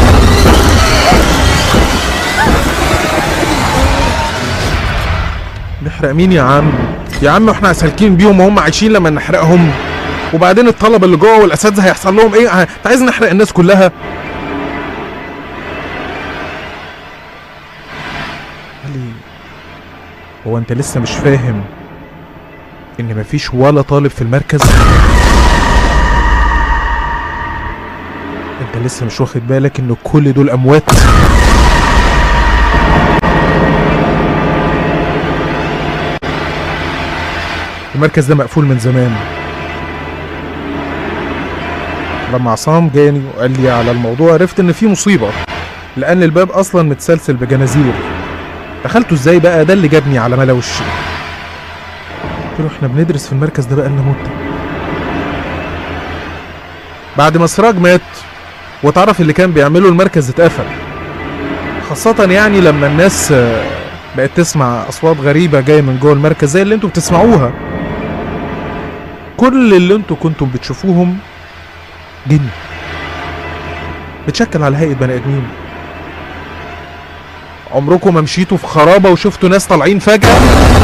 نحرق مين يا عم يا عم احنا سالكين بيهم وهم عايشين لما نحرقهم وبعدين الطلبه اللي جوه والاساتذه هيحصل لهم ايه ه- انت عايز نحرق الناس كلها قال لي هو انت لسه مش فاهم ان مفيش ولا طالب في المركز انت لسه مش واخد بالك ان كل دول اموات المركز ده مقفول من زمان لما عصام جاني وقال لي على الموضوع عرفت ان في مصيبه لان الباب اصلا متسلسل بجنازير دخلته ازاي بقى ده اللي جابني على ملا وشي قلت له احنا بندرس في المركز ده بقالنا مده بعد ما سراج مات وتعرف اللي كان بيعمله المركز اتقفل خاصة يعني لما الناس آه، بقت تسمع أصوات غريبة جاية من جوه المركز زي اللي انتوا بتسمعوها كل اللي انتوا كنتم بتشوفوهم جن بتشكل على هيئة بني آدمين عمركم ما مشيتوا في خرابة وشفتوا ناس طالعين فجأة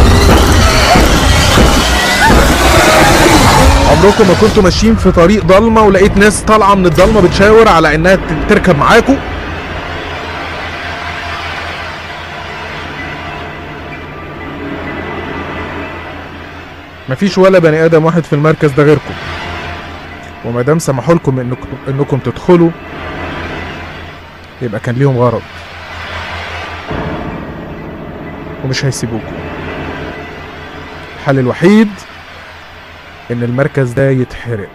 عمركم ما كنتوا ماشيين في طريق ضلمة ولقيت ناس طالعة من الضلمة بتشاور على انها ت- تركب معاكم مفيش ولا بني ادم واحد في المركز ده غيركم وما دام سمحوا لكم انكم انكم تدخلوا يبقى كان ليهم غرض ومش هيسيبوكم الحل الوحيد ان المركز ده يتحرق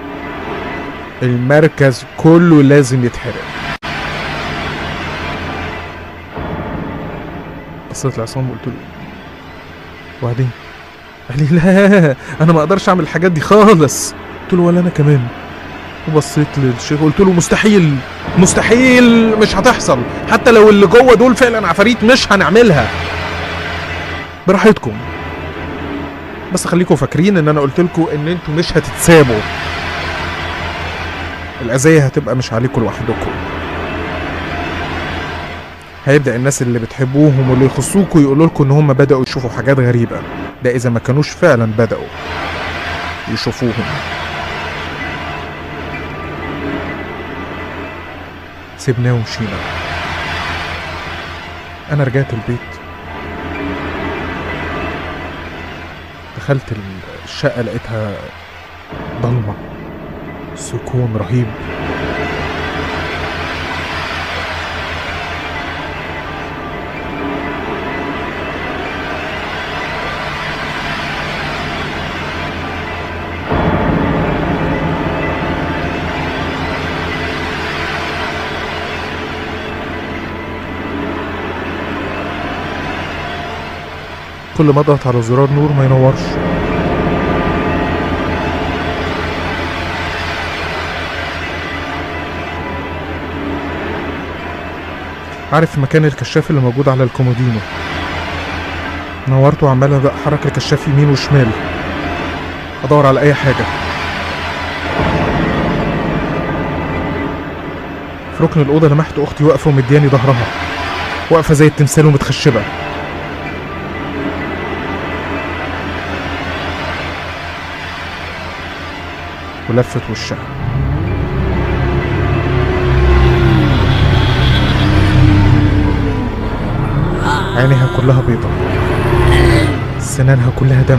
المركز كله لازم يتحرق بصيت لعصام وقلت له وبعدين قال لي لا انا ما اقدرش اعمل الحاجات دي خالص قلت له ولا انا كمان وبصيت للشيخ قلت له مستحيل مستحيل مش هتحصل حتى لو اللي جوه دول فعلا عفاريت مش هنعملها براحتكم بس خليكم فاكرين ان انا قلت لكم ان انتوا مش هتتسابوا الاذيه هتبقى مش عليكم لوحدكم هيبدا الناس اللي بتحبوهم واللي يخصوكوا يقولوا لكم ان هم بداوا يشوفوا حاجات غريبه ده اذا ما كانوش فعلا بداوا يشوفوهم سيبناه ومشينا انا رجعت البيت دخلت الشقه لقيتها ضلمه سكون رهيب كل ما اضغط على زرار نور ما ينورش عارف مكان الكشاف اللي موجود على الكومودينو نورته وعمال احرك الكشاف يمين وشمال ادور على اي حاجه في ركن الاوضه لمحت اختي واقفه ومدياني ظهرها واقفه زي التمثال ومتخشبه ولفت وشها عينيها كلها بيضة سنانها كلها دم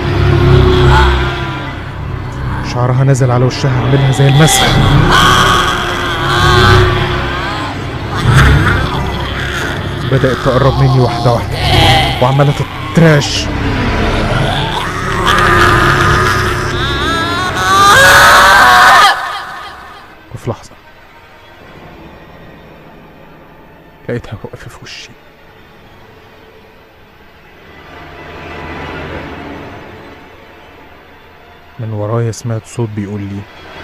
شعرها نزل على وشها عاملها زي المسخ بدأت تقرب مني واحدة واحدة وعمالة تتراش وفي لحظة لقيتها واقفة في وشي من ورايا سمعت صوت بيقول لي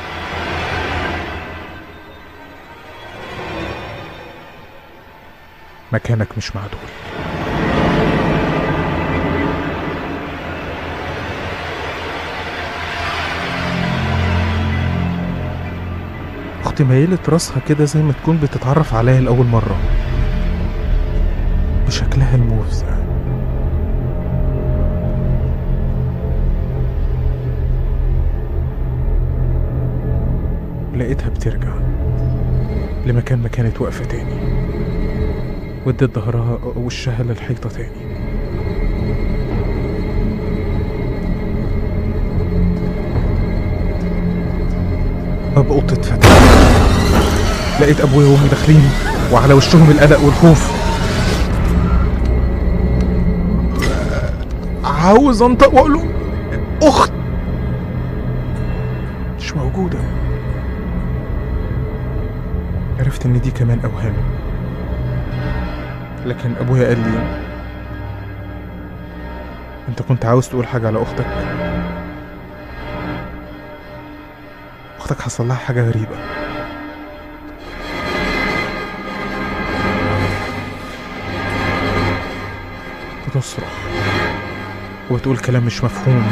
مكانك مش معدول اختي ميلت راسها كده زي ما تكون بتتعرف عليا لأول مرة بشكلها المفزع لقيتها بترجع لمكان ما كانت واقفة تاني وادت ظهرها وشها للحيطة تاني باب اوضتي اتفتح لقيت ابويا وامي داخلين وعلى وشهم القلق والخوف عاوز انطق واقول له اخت مش موجوده عرفت ان دي كمان اوهام لكن ابويا قال لي انت كنت عاوز تقول حاجه على اختك اختك حصل لها حاجه غريبه بتصرخ وبتقول كلام مش مفهوم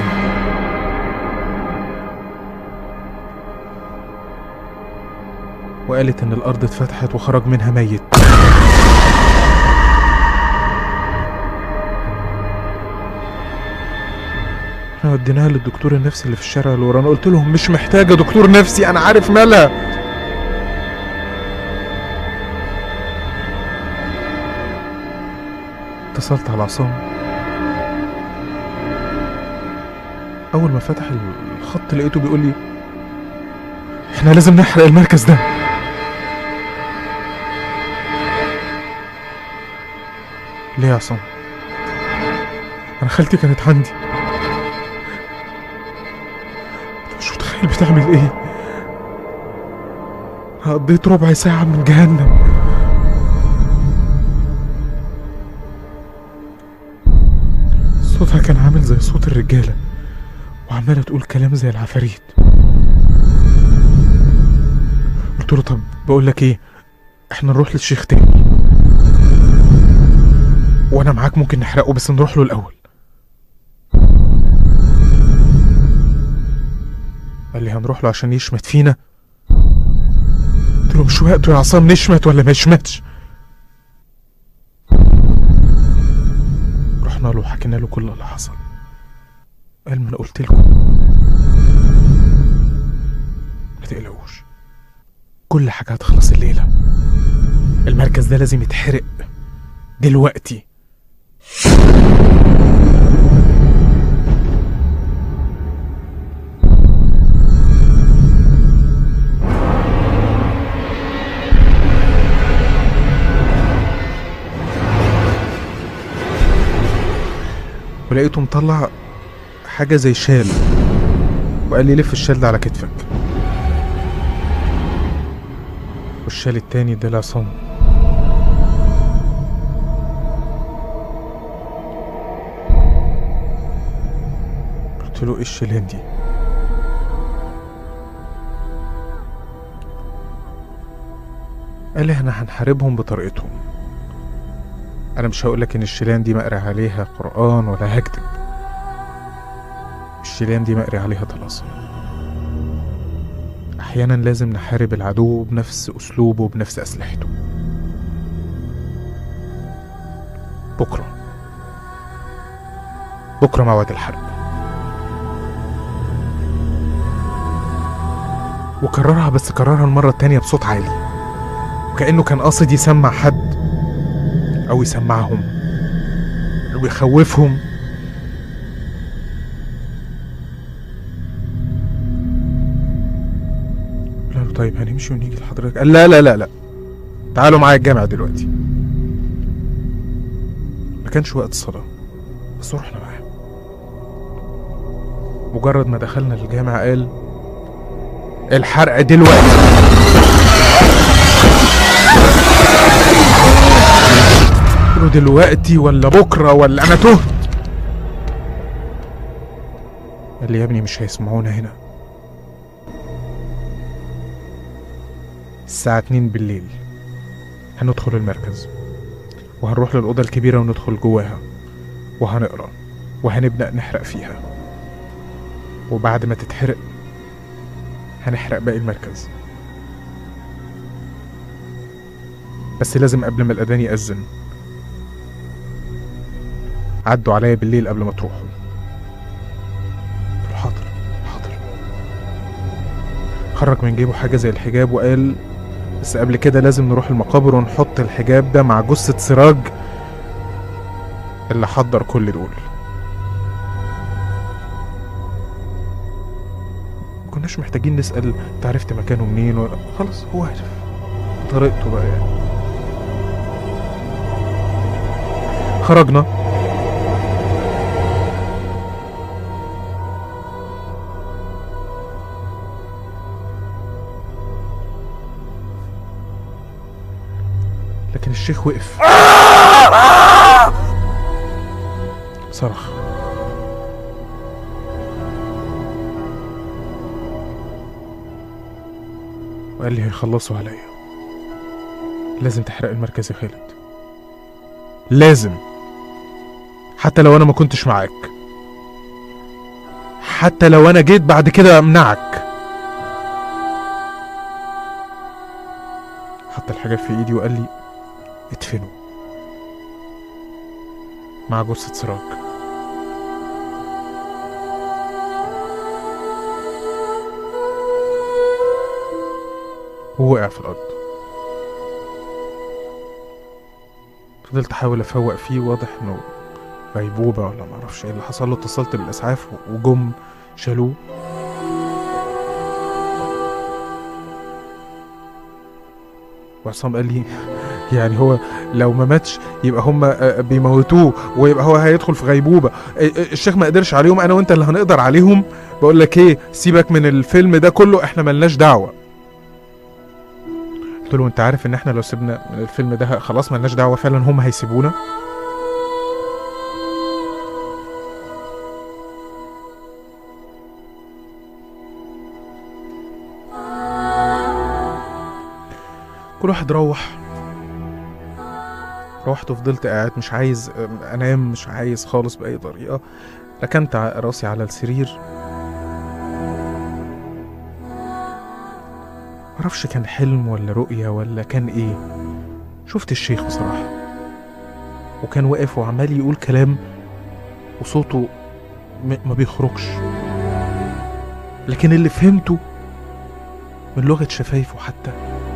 وقالت ان الارض اتفتحت وخرج منها ميت احنا وديناها للدكتور النفسي اللي في الشارع اللي ورانا قلت لهم مش محتاجه دكتور نفسي انا عارف مالها اتصلت على عصام اول ما فتح الخط لقيته بيقول لي احنا لازم نحرق المركز ده ليه يا عصام انا خالتي كانت عندي انت مش متخيل بتعمل ايه قضيت ربع ساعة من جهنم صوتها كان عامل زي صوت الرجالة وعمالة تقول كلام زي العفاريت قلت له طب بقول لك ايه احنا نروح للشيخ تاني وانا معاك ممكن نحرقه بس نروح له الاول قال لي هنروح له عشان يشمت فينا قلت له مش وقته يا عصام نشمت ولا ما يشمتش رحنا له وحكينا له كل اللي حصل قال ما انا قلت لكم ما تقلقوش كل حاجه هتخلص الليله المركز ده لازم يتحرق دلوقتي ولقيته مطلع حاجة زي شال وقال لي لف الشال ده على كتفك والشال التاني ده لعصام قلت له ايه الشيلان دي قال لي احنا هنحاربهم بطريقتهم انا مش هقولك ان الشيلان دي مقري عليها قرآن ولا هكتب الشيلان دي مقري عليها طلاسم احيانا لازم نحارب العدو بنفس اسلوبه وبنفس اسلحته بكره بكره موعد الحرب وكررها بس كررها المرة التانية بصوت عالي وكأنه كان قاصد يسمع حد أو يسمعهم أو يخوفهم قلنا له طيب هنمشي ونيجي لحضرتك قال لا لا لا لا تعالوا معايا الجامع دلوقتي ما كانش وقت صلاة بس رحنا معاه مجرد ما دخلنا الجامع قال الحرق دلوقتي قلت له دلوقتي ولا بكره ولا انا تهت قال لي يا ابني مش هيسمعونا هنا الساعة 2 بالليل هندخل المركز وهنروح للأوضة الكبيرة وندخل جواها وهنقرا وهنبدأ نحرق فيها وبعد ما تتحرق هنحرق باقي المركز بس لازم قبل ما الأذان يأذن عدوا عليا بالليل قبل ما تروحوا قلت له حاضر حاضر خرج من جيبه حاجة زي الحجاب وقال بس قبل كده لازم نروح المقابر ونحط الحجاب ده مع جثة سراج اللي حضر كل دول مكناش محتاجين نسأل انت عرفت مكانه منين ولا خلاص هو عارف طريقته بقى يعني خرجنا لكن الشيخ وقف صرخ وقال لي هيخلصوا عليا لازم تحرق المركز يا خالد لازم حتى لو انا ما كنتش معاك حتى لو انا جيت بعد كده امنعك حط الحاجات في ايدي وقال لي ادفنوا مع جثة سراج ووقع في الأرض فضلت أحاول أفوق فيه واضح إنه غيبوبة ولا معرفش إيه اللي حصل له اتصلت بالإسعاف وجم شالوه وعصام قال لي يعني هو لو ما ماتش يبقى هم آه، بيموتوه ويبقى هو هيدخل في غيبوبة آه، آه، الشيخ ما قدرش عليهم انا وانت اللي هنقدر عليهم بقول لك ايه سيبك من الفيلم ده كله احنا ملناش دعوة قلت له انت عارف ان احنا لو سيبنا من الفيلم ده خلاص ملناش دعوة فعلا هم هيسيبونا كل واحد روح روحت وفضلت قاعد مش عايز أم، انام مش عايز خالص باي طريقه ركنت ع- راسي على السرير معرفش كان حلم ولا رؤية ولا كان ايه شفت الشيخ بصراحة وكان واقف وعمال يقول كلام وصوته م- ما بيخرجش لكن اللي فهمته من لغة شفايفه حتى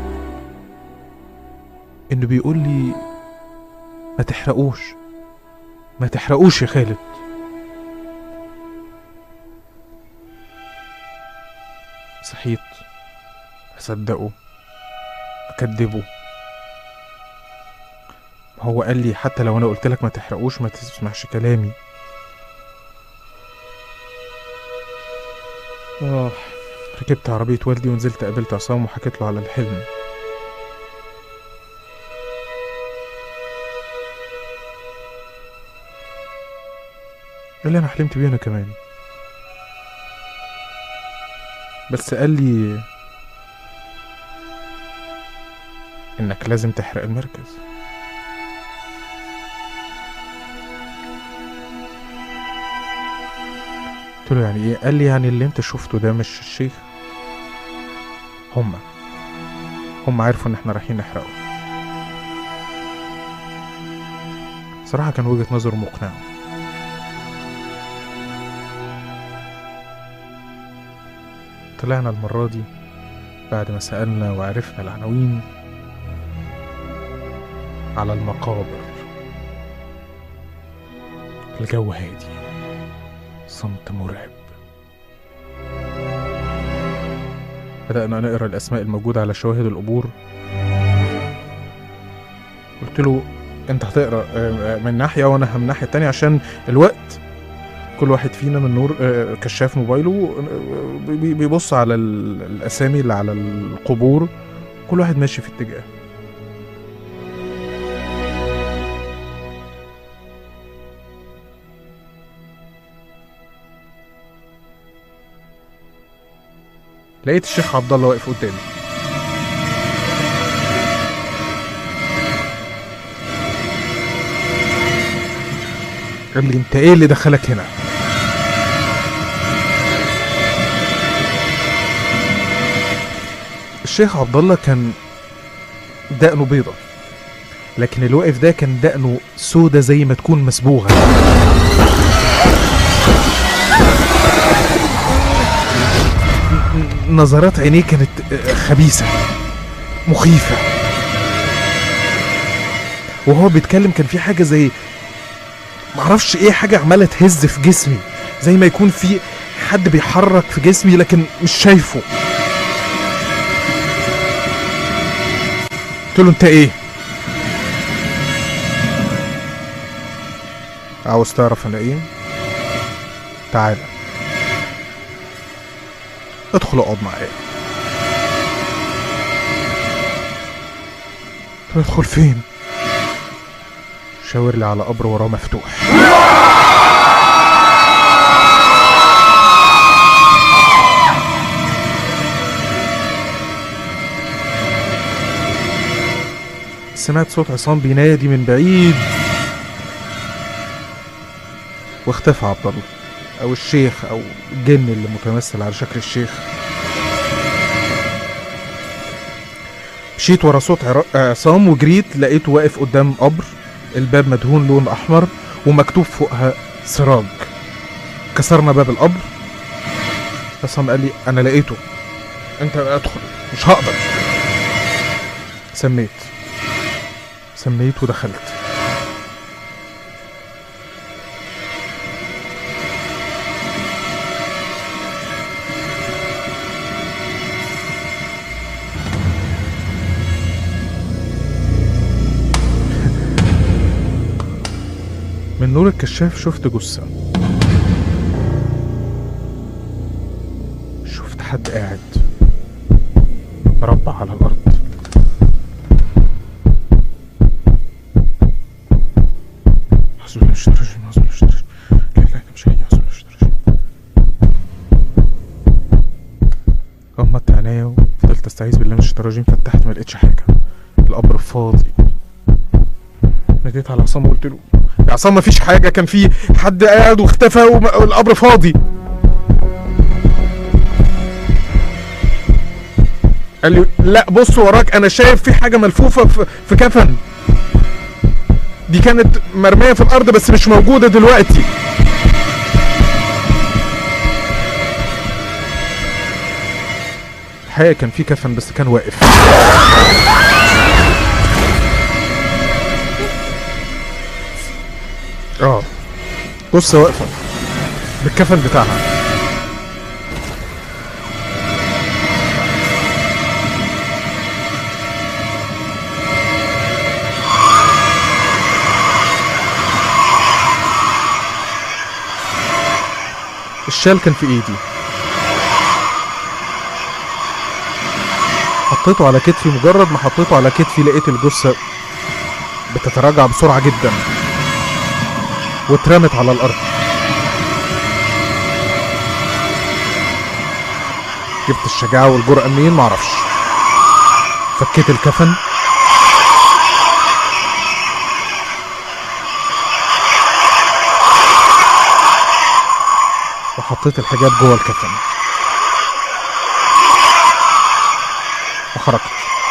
انه بيقول لي ما تحرقوش ما تحرقوش يا خالد صحيت اصدقه اكدبه هو قال لي حتى لو انا قلت لك ما تحرقوش ما تسمعش كلامي اه ركبت عربية والدي ونزلت قابلت عصام وحكيت له على الحلم قال لي انا حلمت بيه انا كمان بس قال لي انك لازم تحرق المركز قلت له يعني ايه قال لي يعني اللي انت شفته ده مش الشيخ هما هما عرفوا ان احنا رايحين نحرقه صراحة كان وجهة نظره مقنعة طلعنا المرة دي بعد ما سألنا وعرفنا العناوين على المقابر الجو هادي صمت مرعب بدأنا نقرا الأسماء الموجودة على شواهد القبور قلت له انت هتقرا آه، من ناحيه وانا من الناحيه التانيه عشان الوقت كل واحد فينا من نور آه، كشاف موبايله آه، بي- بيبص على ال- الاسامي اللي على القبور كل واحد ماشي في اتجاه لقيت الشيخ عبد الله واقف قدامي قال لي انت ايه اللي دخلك هنا الشيخ عبد الله كان دقنه بيضة لكن اللي واقف ده كان دقنه سودة زي ما تكون مسبوغة ن- نظرات عينيه كانت آه، خبيثة مخيفة وهو بيتكلم كان في حاجة زي معرفش ايه حاجة عمالة تهز في جسمي زي ما يكون في حد بيحرك في جسمي لكن مش شايفه قلت له انت ايه عاوز تعرف انا ايه تعالى ادخل اقعد معايا قلت له ادخل فين شاور لي على قبر وراه مفتوح سمعت صوت عصام بينادي من بعيد واختفى عبد الله او الشيخ او الجن اللي متمثل على شكل الشيخ مشيت ورا صوت عر- عصام وجريت لقيته واقف قدام قبر الباب مدهون لون احمر ومكتوب فوقها سراج كسرنا باب القبر عصام قال لي انا لقيته انت ادخل مش هقدر سميت سميت ودخلت من نور الكشاف شفت جثة شفت حد قاعد مربع على الأرض حسبي الله مش درجة حسبي الله مش درجة لا لا لا مش هي حسبي الله مش درجة غمضت عينيا وفضلت استعيذ بالله من الشيطان الرجيم فتحت ما لقيتش حاجة القبر فاضي ناديت على عصام وقلت له يا عصام مفيش حاجة كان في حد قاعد واختفى وم- والقبر فاضي قال لي لا بص وراك انا شايف في حاجة ملفوفة في, في كفن دي كانت مرمية في الارض بس مش موجودة دلوقتي الحقيقة كان في كفن بس كان واقف اه بص واقفة بالكفن بتاعها الشال كان في ايدي حطيته على كتفي مجرد ما حطيته على كتفي لقيت الجثة بتتراجع بسرعة جدا واترمت على الارض جبت الشجاعة والجرأة منين معرفش فكيت الكفن وحطيت الحجاب جوه الكفن وخرجت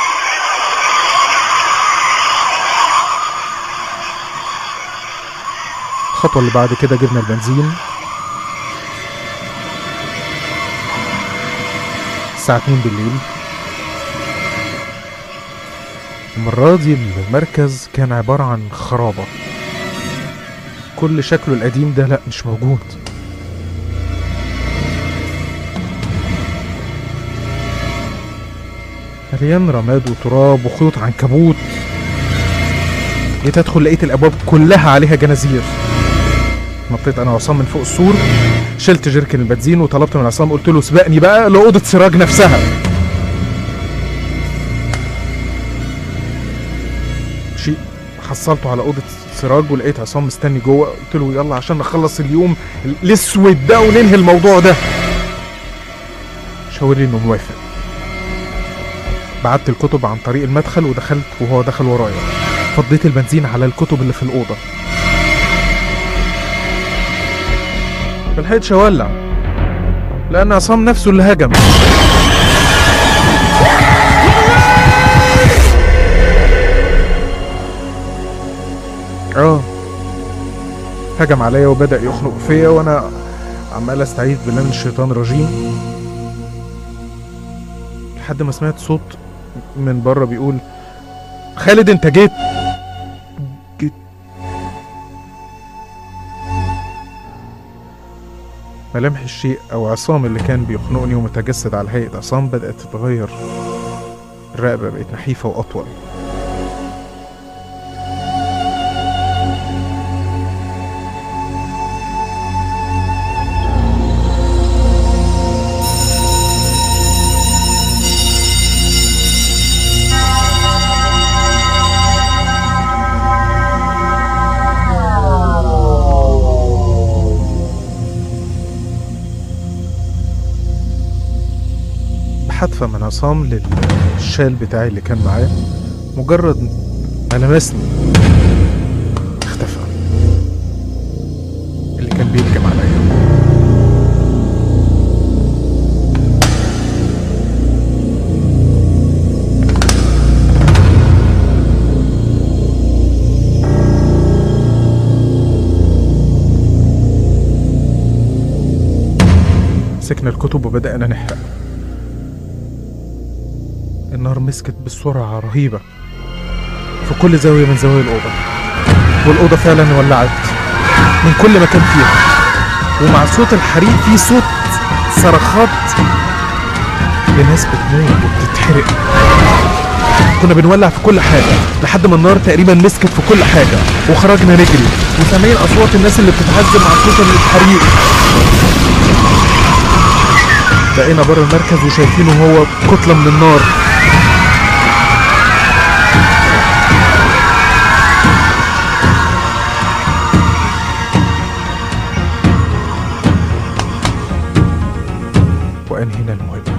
الخطوة اللي بعد كده جبنا البنزين الساعة 2 بالليل المرة دي المركز كان عبارة عن خرابة كل شكله القديم ده لا مش موجود مليان رماد وتراب وخيوط عنكبوت جيت ادخل لقيت الابواب كلها عليها جنازير نطيت انا وعصام من فوق السور شلت جيركن البنزين وطلبت من عصام قلت له سبقني بقى لاوضه سراج نفسها شيء حصلته على اوضه سراج ولقيت عصام مستني جوه قلت له يلا عشان نخلص اليوم الاسود ده وننهي الموضوع ده شاور لي انه موافق بعت الكتب عن طريق المدخل ودخلت وهو دخل ورايا فضيت البنزين على الكتب اللي في الاوضه ملحقتش اولع لان عصام نفسه اللي هجم اه هجم عليا وبدا يخنق فيا وانا عمال استعيذ بالله من الشيطان الرجيم لحد ما سمعت صوت من بره بيقول خالد انت جيت جيت ملامح الشيء او عصام اللي كان بيخنقني ومتجسد على هيئه عصام بدات تتغير الرقبه بقت نحيفه واطول حدفة من عصام للشال بتاعي اللي كان معاه مجرد ما لمسني اختفى اللي كان بيهجم عليا مسكنا الكتب وبدأنا نحرق النار مسكت بسرعة رهيبة في كل زاوية من زوايا الأوضة والأوضة فعلا ولعت من كل مكان فيها ومع صوت الحريق في صوت صرخات لناس بتموت وبتتحرق كنا بنولع في كل حاجة لحد ما النار تقريبا مسكت في كل حاجة وخرجنا نجري وسامعين أصوات الناس اللي بتتعذب مع صوت الحريق بقينا بره المركز وشايفينه هو كتلة من النار وأنهينا المهمة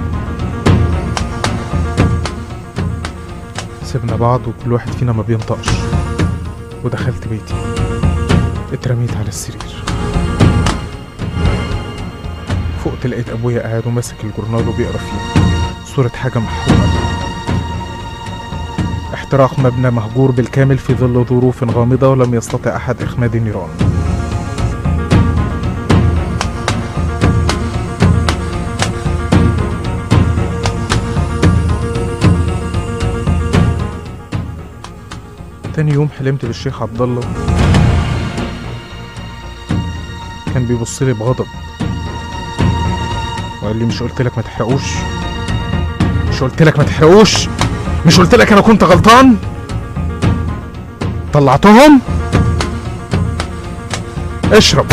سيبنا بعض وكل واحد فينا ما بينطقش ودخلت بيتي اترميت على السرير فقت لقيت ابويا قاعد وماسك الجورنال وبيقرا فيه صورة حاجة محروقة احتراق مبنى مهجور بالكامل في ظل ظروف غامضة ولم يستطع أحد إخماد النيران تاني يوم حلمت بالشيخ عبد الله كان بيبص لي بغضب وقال لي مش قلت لك ما تحرقوش مش قلت لك ما تحرقوش مش قلت لك انا كنت غلطان طلعتهم اشرب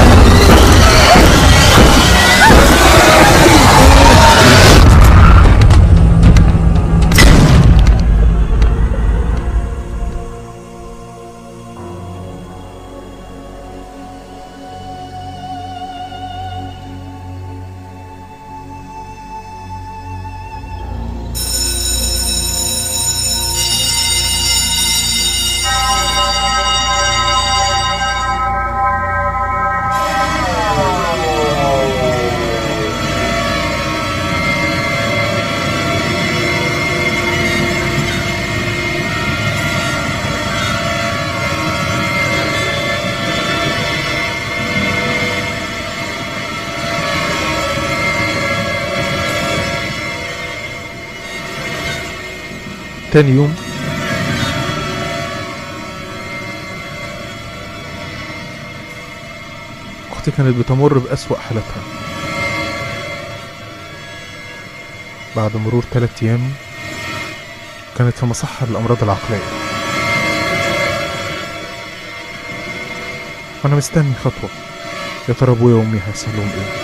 تاني يوم أختي كانت بتمر بأسوأ حالتها بعد مرور ثلاثة أيام كانت في مصحة للأمراض العقلية وانا مستني خطوه يا ترى ابويا وامي هيحصل لهم ايه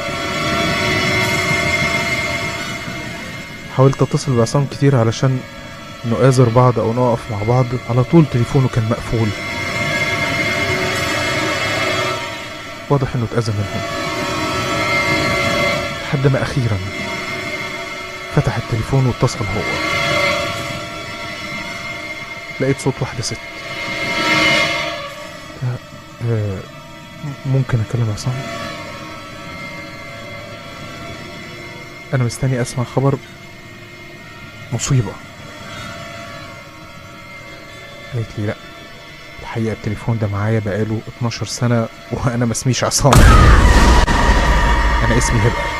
حاولت اتصل بعصام كتير علشان نؤازر بعض او نقف مع بعض على طول تليفونه كان مقفول واضح انه اتأذى منهم لحد ما اخيرا فتح التليفون واتصل هو لقيت صوت واحدة ست آه، آه، ممكن اكلم عصام انا مستني اسمع خبر مصيبة قالت لي لا الحقيقة التليفون ده معايا بقاله 12 سنة وأنا ما اسميش عصام أنا اسمي هبة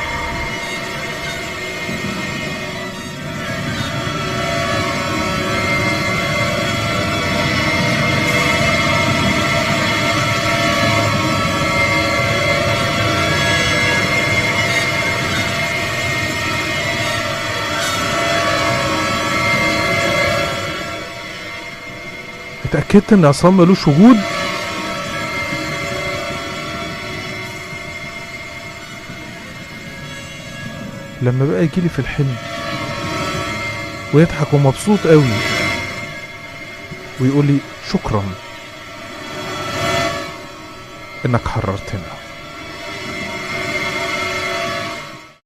اتأكدت إن عصام ملوش وجود لما بقى يجيلي في الحلم ويضحك ومبسوط قوي ويقول لي شكرا انك حررتنا